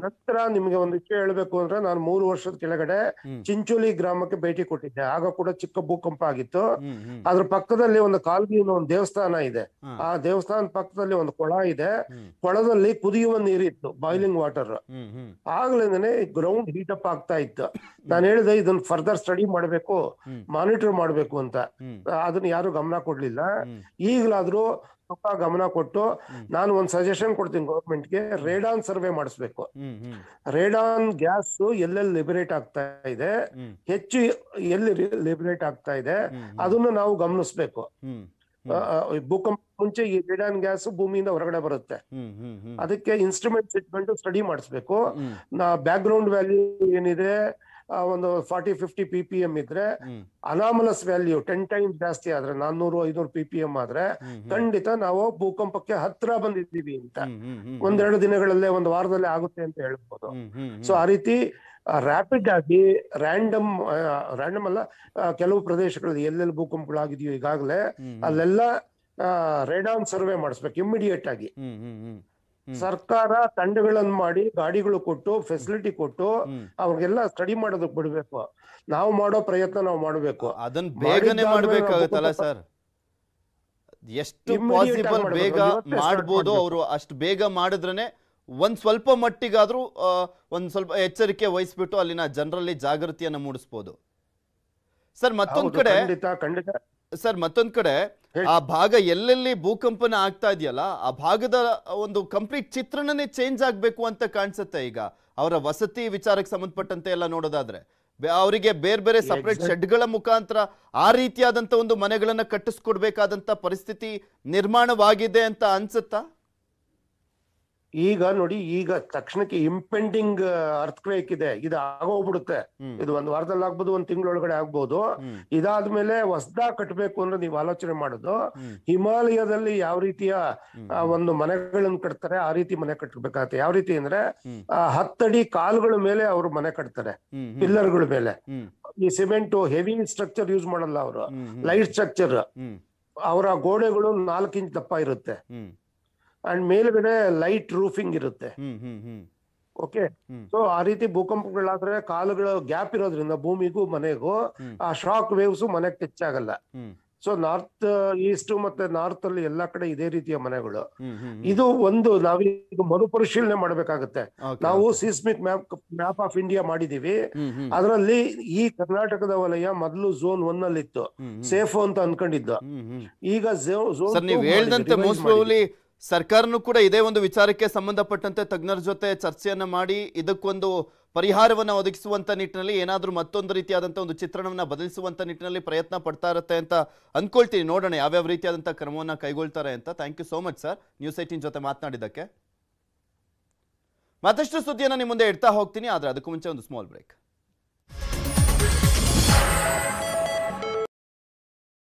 ನಂತರ ನಿಮ್ಗೆ ಒಂದು ವಿಷಯ ಹೇಳ್ಬೇಕು ಅಂದ್ರೆ ನಾನು ಮೂರು ವರ್ಷದ ಕೆಳಗಡೆ ಚಿಂಚೋಲಿ ಗ್ರಾಮಕ್ಕೆ ಭೇಟಿ ಕೊಟ್ಟಿದ್ದೆ ಆಗ ಕೂಡ ಚಿಕ್ಕ ಭೂಕಂಪ ಆಗಿತ್ತು ಅದ್ರ ಪಕ್ಕದಲ್ಲಿ ಒಂದು ಕಾಲ್ಗಿನ ಒಂದು ದೇವಸ್ಥಾನ ಇದೆ ಆ ದೇವಸ್ಥಾನದ ಪಕ್ಕದಲ್ಲಿ ಒಂದು ಕೊಳ ಇದೆ ಕೊಳದಲ್ಲಿ ಕುದಿಯುವ ನೀರಿತ್ತು ಬಾಯ್ಲಿಂಗ್ ವಾಟರ್ ಆಗ್ಲೇನೆ ಗ್ರೌಂಡ್ ಹೀಟ್ ಅಪ್ ಆಗ್ತಾ ಇತ್ತು ನಾನು ಹೇಳಿದೆ ಇದನ್ನ ಫರ್ದರ್ ಸ್ಟಡಿ ಮಾಡ್ಬೇಕು ಮಾನಿಟರ್ ಮಾಡ್ಬೇಕು ಅಂತ ಅದನ್ನ ಯಾರು ಗಮನ ಕೊಡ್ಲಿಲ್ಲ ಈಗಲಾದ್ರೂ ಸ್ವಲ್ಪ ಗಮನ ಕೊಟ್ಟು ನಾನು ಒಂದು ಸಜೆಷನ್ ಕೊಡ್ತೀನಿ ಗೌರ್ಮೆಂಟ್ಗೆ ರೇಡಾನ್ ಸರ್ವೆ ಮಾಡಿಸ್ಬೇಕು ರೇಡಾನ್ ಗ್ಯಾಸ್ ಎಲ್ಲೆಲ್ಲಿ ಲಿಬರೇಟ್ ಆಗ್ತಾ ಇದೆ ಹೆಚ್ಚು ಎಲ್ಲಿ ಲಿಬರೇಟ್ ಆಗ್ತಾ ಇದೆ ಅದನ್ನು ನಾವು ಗಮನಿಸ್ಬೇಕು ಆ, ಆ, ಈ ಭೂಕಂಪ ಮುಂಚೆ ಈ ರೇಡಾನ್ ಗ್ಯಾಸ್ ಭೂಮಿಯಿಂದ ಹೊರಗಡೆ ಬರುತ್ತೆ ಅದಕ್ಕೆ ಇನ್ಸ್ಟ್ರೂಮೆಂಟ್ಸ್ ಇಟ್ಕೊಂಡು ಸ್ಟಡಿ ಮಾಡಿಸ್ಬೇಕು ನಾ ಬ್ಯಾಕ್ ಗ್ರೌಂಡ್ ವ್ಯಾಲ್ಯೂ ಏನಿದೆ ಆ, ಒಂದು forty fifty P P M ಇದ್ರೆ ಅನಾಮಲಸ್ ವ್ಯಾಲ್ಯೂ ಟೆನ್ ಟೈಮ್ಸ್ ಜಾಸ್ತಿ ಆದ್ರೆ ನಾನ್ನೂರು ಐನೂರು ಪಿ ಪಿ ಎಂ ಆದ್ರೆ ಖಂಡಿತ ನಾವು ಭೂಕಂಪಕ್ಕೆ ಹತ್ರ ಬಂದಿದ್ದೀವಿ ಅಂತ ಒಂದೆರಡು ದಿನಗಳಲ್ಲೇ ಒಂದು ವಾರದಲ್ಲೇ ಆಗುತ್ತೆ ಅಂತ ಹೇಳ್ಬೋದು ಸೊ ಆ ರೀತಿ ರ್ಯಾಪಿಡ್ ಆಗಿ ರ್ಯಾಂಡಮ್ ರ್ಯಾಂಡಮ್ ಅಲ್ಲ ಆ, ಕೆಲವು ಪ್ರದೇಶಗಳಲ್ಲಿ ಎಲ್ಲೆಲ್ಲಿ ಭೂಕಂಪಗಳಾಗಿದೆಯೋ ಈಗಾಗಲೇ ಅಲ್ಲೆಲ್ಲ ರೇಡಾನ್ ಸರ್ವೆ ಮಾಡಿಸ್ಬೇಕು ಇಮಿಡಿಯೇಟ್ ಆಗಿ ಸರ್ಕಾರ ತಂಡಗಳನ್ನು ಮಾಡಿ ಗಾಡಿಗಳು ಕೊಟ್ಟು ಫೆಸಿಲಿಟಿ ಕೊಟ್ಟು ಅವ್ರಿಗೆಲ್ಲ ಸ್ಟಡಿ ಮಾಡೋದಕ್ಕೆ ಬಿಡ್ಬೇಕು ನಾವು ಮಾಡೋ ಪ್ರಯತ್ನ ನಾವು ಮಾಡ್ಬೇಕು ಅದನ್ನ ಬೇಗನೆ ಮಾಡ್ಬೇಕಾಗತ್ತಲ್ಲ ಸರ್ ಎಷ್ಟು Immediate ಆಗಿ ಪಾಸಿಬಲ್ ಮಾಡ್ಬೇಕು. ಬೇಗ ಇವತ್ತೇ start ಮಾಡ್ಬೋದು ಮಾಡ್ಬೇಕು. ಅವರು ಅಷ್ಟು ಬೇಗ ಮಾಡಿದ್ರೇನೆ ಒಂದ್ ಸ್ವಲ್ಪ ಮಟ್ಟಿಗಾದ್ರೂ ಆ, ಒಂದ್ ಸ್ವಲ್ಪ ಎಚ್ಚರಿಕೆ ವಹಿಸ್ಬಿಟ್ಟು ಅಲ್ಲಿನ ಜನರಲ್ಲಿ ಜಾಗೃತಿಯನ್ನ ಮೂಡಿಸ್ಬೋದು ಸರ್ ಮತ್ತೊಂದ್ ಹೌದು, ಕಡೆ ಖಂಡಿತ ಖಂಡಿತ ಸರ್ ಮತ್ತೊಂದ್ ಕಡೆ ಆ ಭಾಗ ಎಲ್ಲೆಲ್ಲಿ ಭೂಕಂಪನ ಆಗ್ತಾ ಇದೆಯಲ್ಲ ಆ ಭಾಗದ ಒಂದು ಕಂಪ್ಲೀಟ್ ಚಿತ್ರಣನೇ ಚೇಂಜ್ ಆಗ್ಬೇಕು ಅಂತ ಕಾಣಿಸುತ್ತೆ ಈಗ ಅವರ ವಸತಿ ವಿಚಾರಕ್ಕೆ ಸಂಬಂಧಪಟ್ಟಂತೆ ಎಲ್ಲ ನೋಡೋದಾದ್ರೆ ಬೆ- ಅವರಿಗೆ ಬೇರೆ ಬೇರೆ ಸಪರೇಟ್ Exact- ಶೆಡ್ಗಳ ಮುಖಾಂತರ ಆ ರೀತಿಯಾದಂತ ಒಂದು ಮನೆಗಳನ್ನ ಕಟ್ಟಿಸ್ಕೊಡ್ಬೇಕಾದಂತ ಪರಿಸ್ಥಿತಿ ನಿರ್ಮಾಣವಾಗಿದೆ ಅಂತ ಅನ್ಸುತ್ತಾ ಈಗ ನೋಡಿ ಈಗ ತಕ್ಷಣಕ್ಕೆ ಇಂಪೆಂಡಿಂಗ್ ಅರ್ಥಕ್ವೇಕ್ ಇದೆ ಇದು ಆಗೋಗ್ಬಿಡುತ್ತೆ ಇದು ಒಂದ್ ವಾರದಲ್ಲಿ ಆಗ್ಬೋದು ಒಂದ್ ತಿಂಗಳೊಳಗಡೆ ಆಗ್ಬೋದು ಇದಾದ್ಮೇಲೆ ಹೊಸ್ದಾ ಕಟ್ಟಬೇಕು ಅಂದ್ರೆ ನೀವು ಆಲೋಚನೆ ಮಾಡೋದು ಹಿಮಾಲಯದಲ್ಲಿ ಯಾವ ರೀತಿಯ ಆ, ಒಂದು ಮನೆಗಳನ್ನು ಕಟ್ತಾರೆ ಆ ರೀತಿ ಮನೆ ಕಟ್ಟಬೇಕಾಗತ್ತೆ ಯಾವ ರೀತಿ ಅಂದ್ರೆ ಆ, ಹತ್ತಡಿ ಕಾಲುಗಳ ಮೇಲೆ ಅವರು ಮನೆ ಕಟ್ತಾರೆ ಪಿಲ್ಲರ್ಗಳ ಮೇಲೆ ಈ ಸಿಮೆಂಟ್ ಹೆವಿ ಸ್ಟ್ರಕ್ಚರ್ ಯೂಸ್ ಮಾಡಲ್ಲ ಅವರು ಲೈಟ್ ಸ್ಟ್ರಕ್ಚರ್ ಅವರ ಗೋಡೆಗಳು ನಾಲ್ಕು ಇಂಚ್ ದಪ್ಪ ಇರುತ್ತೆ ಅಂಡ್ ಮೇಲ್ಗಡೆ ಲೈಟ್ ರೂಫಿಂಗ್ ಇರುತ್ತೆ ಓಕೆ ಸೊ ಆ ರೀತಿ ಭೂಕಂಪಗಳಾದ್ರೆ ಕಾಲುಗಳ ಗ್ಯಾಪ್ ಇರೋದ್ರಿಂದ ಭೂಮಿಗೂ ಮನೆಗೂ ಆ ಶಾಕ್ ವೇವ್ಸ್ ಮನೆಗೆ ಟಚ್ ಆಗಲ್ಲ ಸೊ ನಾರ್ತ್ ಈಸ್ಟ್ ಮತ್ತೆ ನಾರ್ತ್ ಅಲ್ಲಿ ಎಲ್ಲಾ ಕಡೆ ಇದೇ ರೀತಿಯ ಮನೆಗಳು ಇದು ಒಂದು ನಾವೀಗ ಮರುಪರಿಶೀಲನೆ ಮಾಡ್ಬೇಕಾಗತ್ತೆ ನಾವು seismic map map of India ಮಾಡಿದೀವಿ ಅದರಲ್ಲಿ ಈ ಕರ್ನಾಟಕದ ವಲಯ ಮೊದಲು ಝೋನ್ ಒನ್ ಅಲ್ಲಿ ಇತ್ತು ಸೇಫ್ ಅಂತ ಅನ್ಕೊಂಡಿದ್ದು ಈಗ ಝೋನ್ ಸರ್ ನೀವು ಹೇಳ್ದಂತೆ ಮೋಸ್ಟ್ ಪ್ರಾಬಬ್ಲಿ ಸರ್ಕಾರನು ಕೂಡ ಇದೇ ಒಂದು ವಿಚಾರಕ್ಕೆ ಸಂಬಂಧಪಟ್ಟಂತೆ ತಜ್ಞರ ಜೊತೆ ಚರ್ಚೆಯನ್ನ ಮಾಡಿ ಇದಕ್ಕೊಂದು ಪರಿಹಾರವನ್ನ ಒದಗಿಸುವಂತ ನಿಟ್ಟಿನಲ್ಲಿ ಏನಾದ್ರೂ ಮತ್ತೊಂದು ರೀತಿಯಾದಂತ ಒಂದು ಚಿತ್ರಣವನ್ನ ಬದಲಿಸುವಂತ ನಿಟ್ಟಿನಲ್ಲಿ ಪ್ರಯತ್ನ ಪಡ್ತಾ ಇರುತ್ತೆ ಅಂತ ಅನ್ಕೊಳ್ತೀನಿ ನೋಡೋಣ ಯಾವ್ಯಾವ ರೀತಿಯಾದಂತ ಕ್ರಮವನ್ನ ಕೈಗೊಳ್ತಾರೆ ಅಂತ thank you so much sir news eighteen ಜೊತೆ ಮಾತನಾಡಿದ್ದಕ್ಕೆ ಮತ್ತಷ್ಟು ಸುದ್ದಿಯನ್ನ ನಿಮ್ಮ ಮುಂದೆ ಇಡ್ತಾ ಹೋಗ್ತೀನಿ ಆದ್ರೆ ಅದಕ್ಕೂ ಮುಂಚೆ ಒಂದು ಸ್ಮಾಲ್ ಬ್ರೇಕ್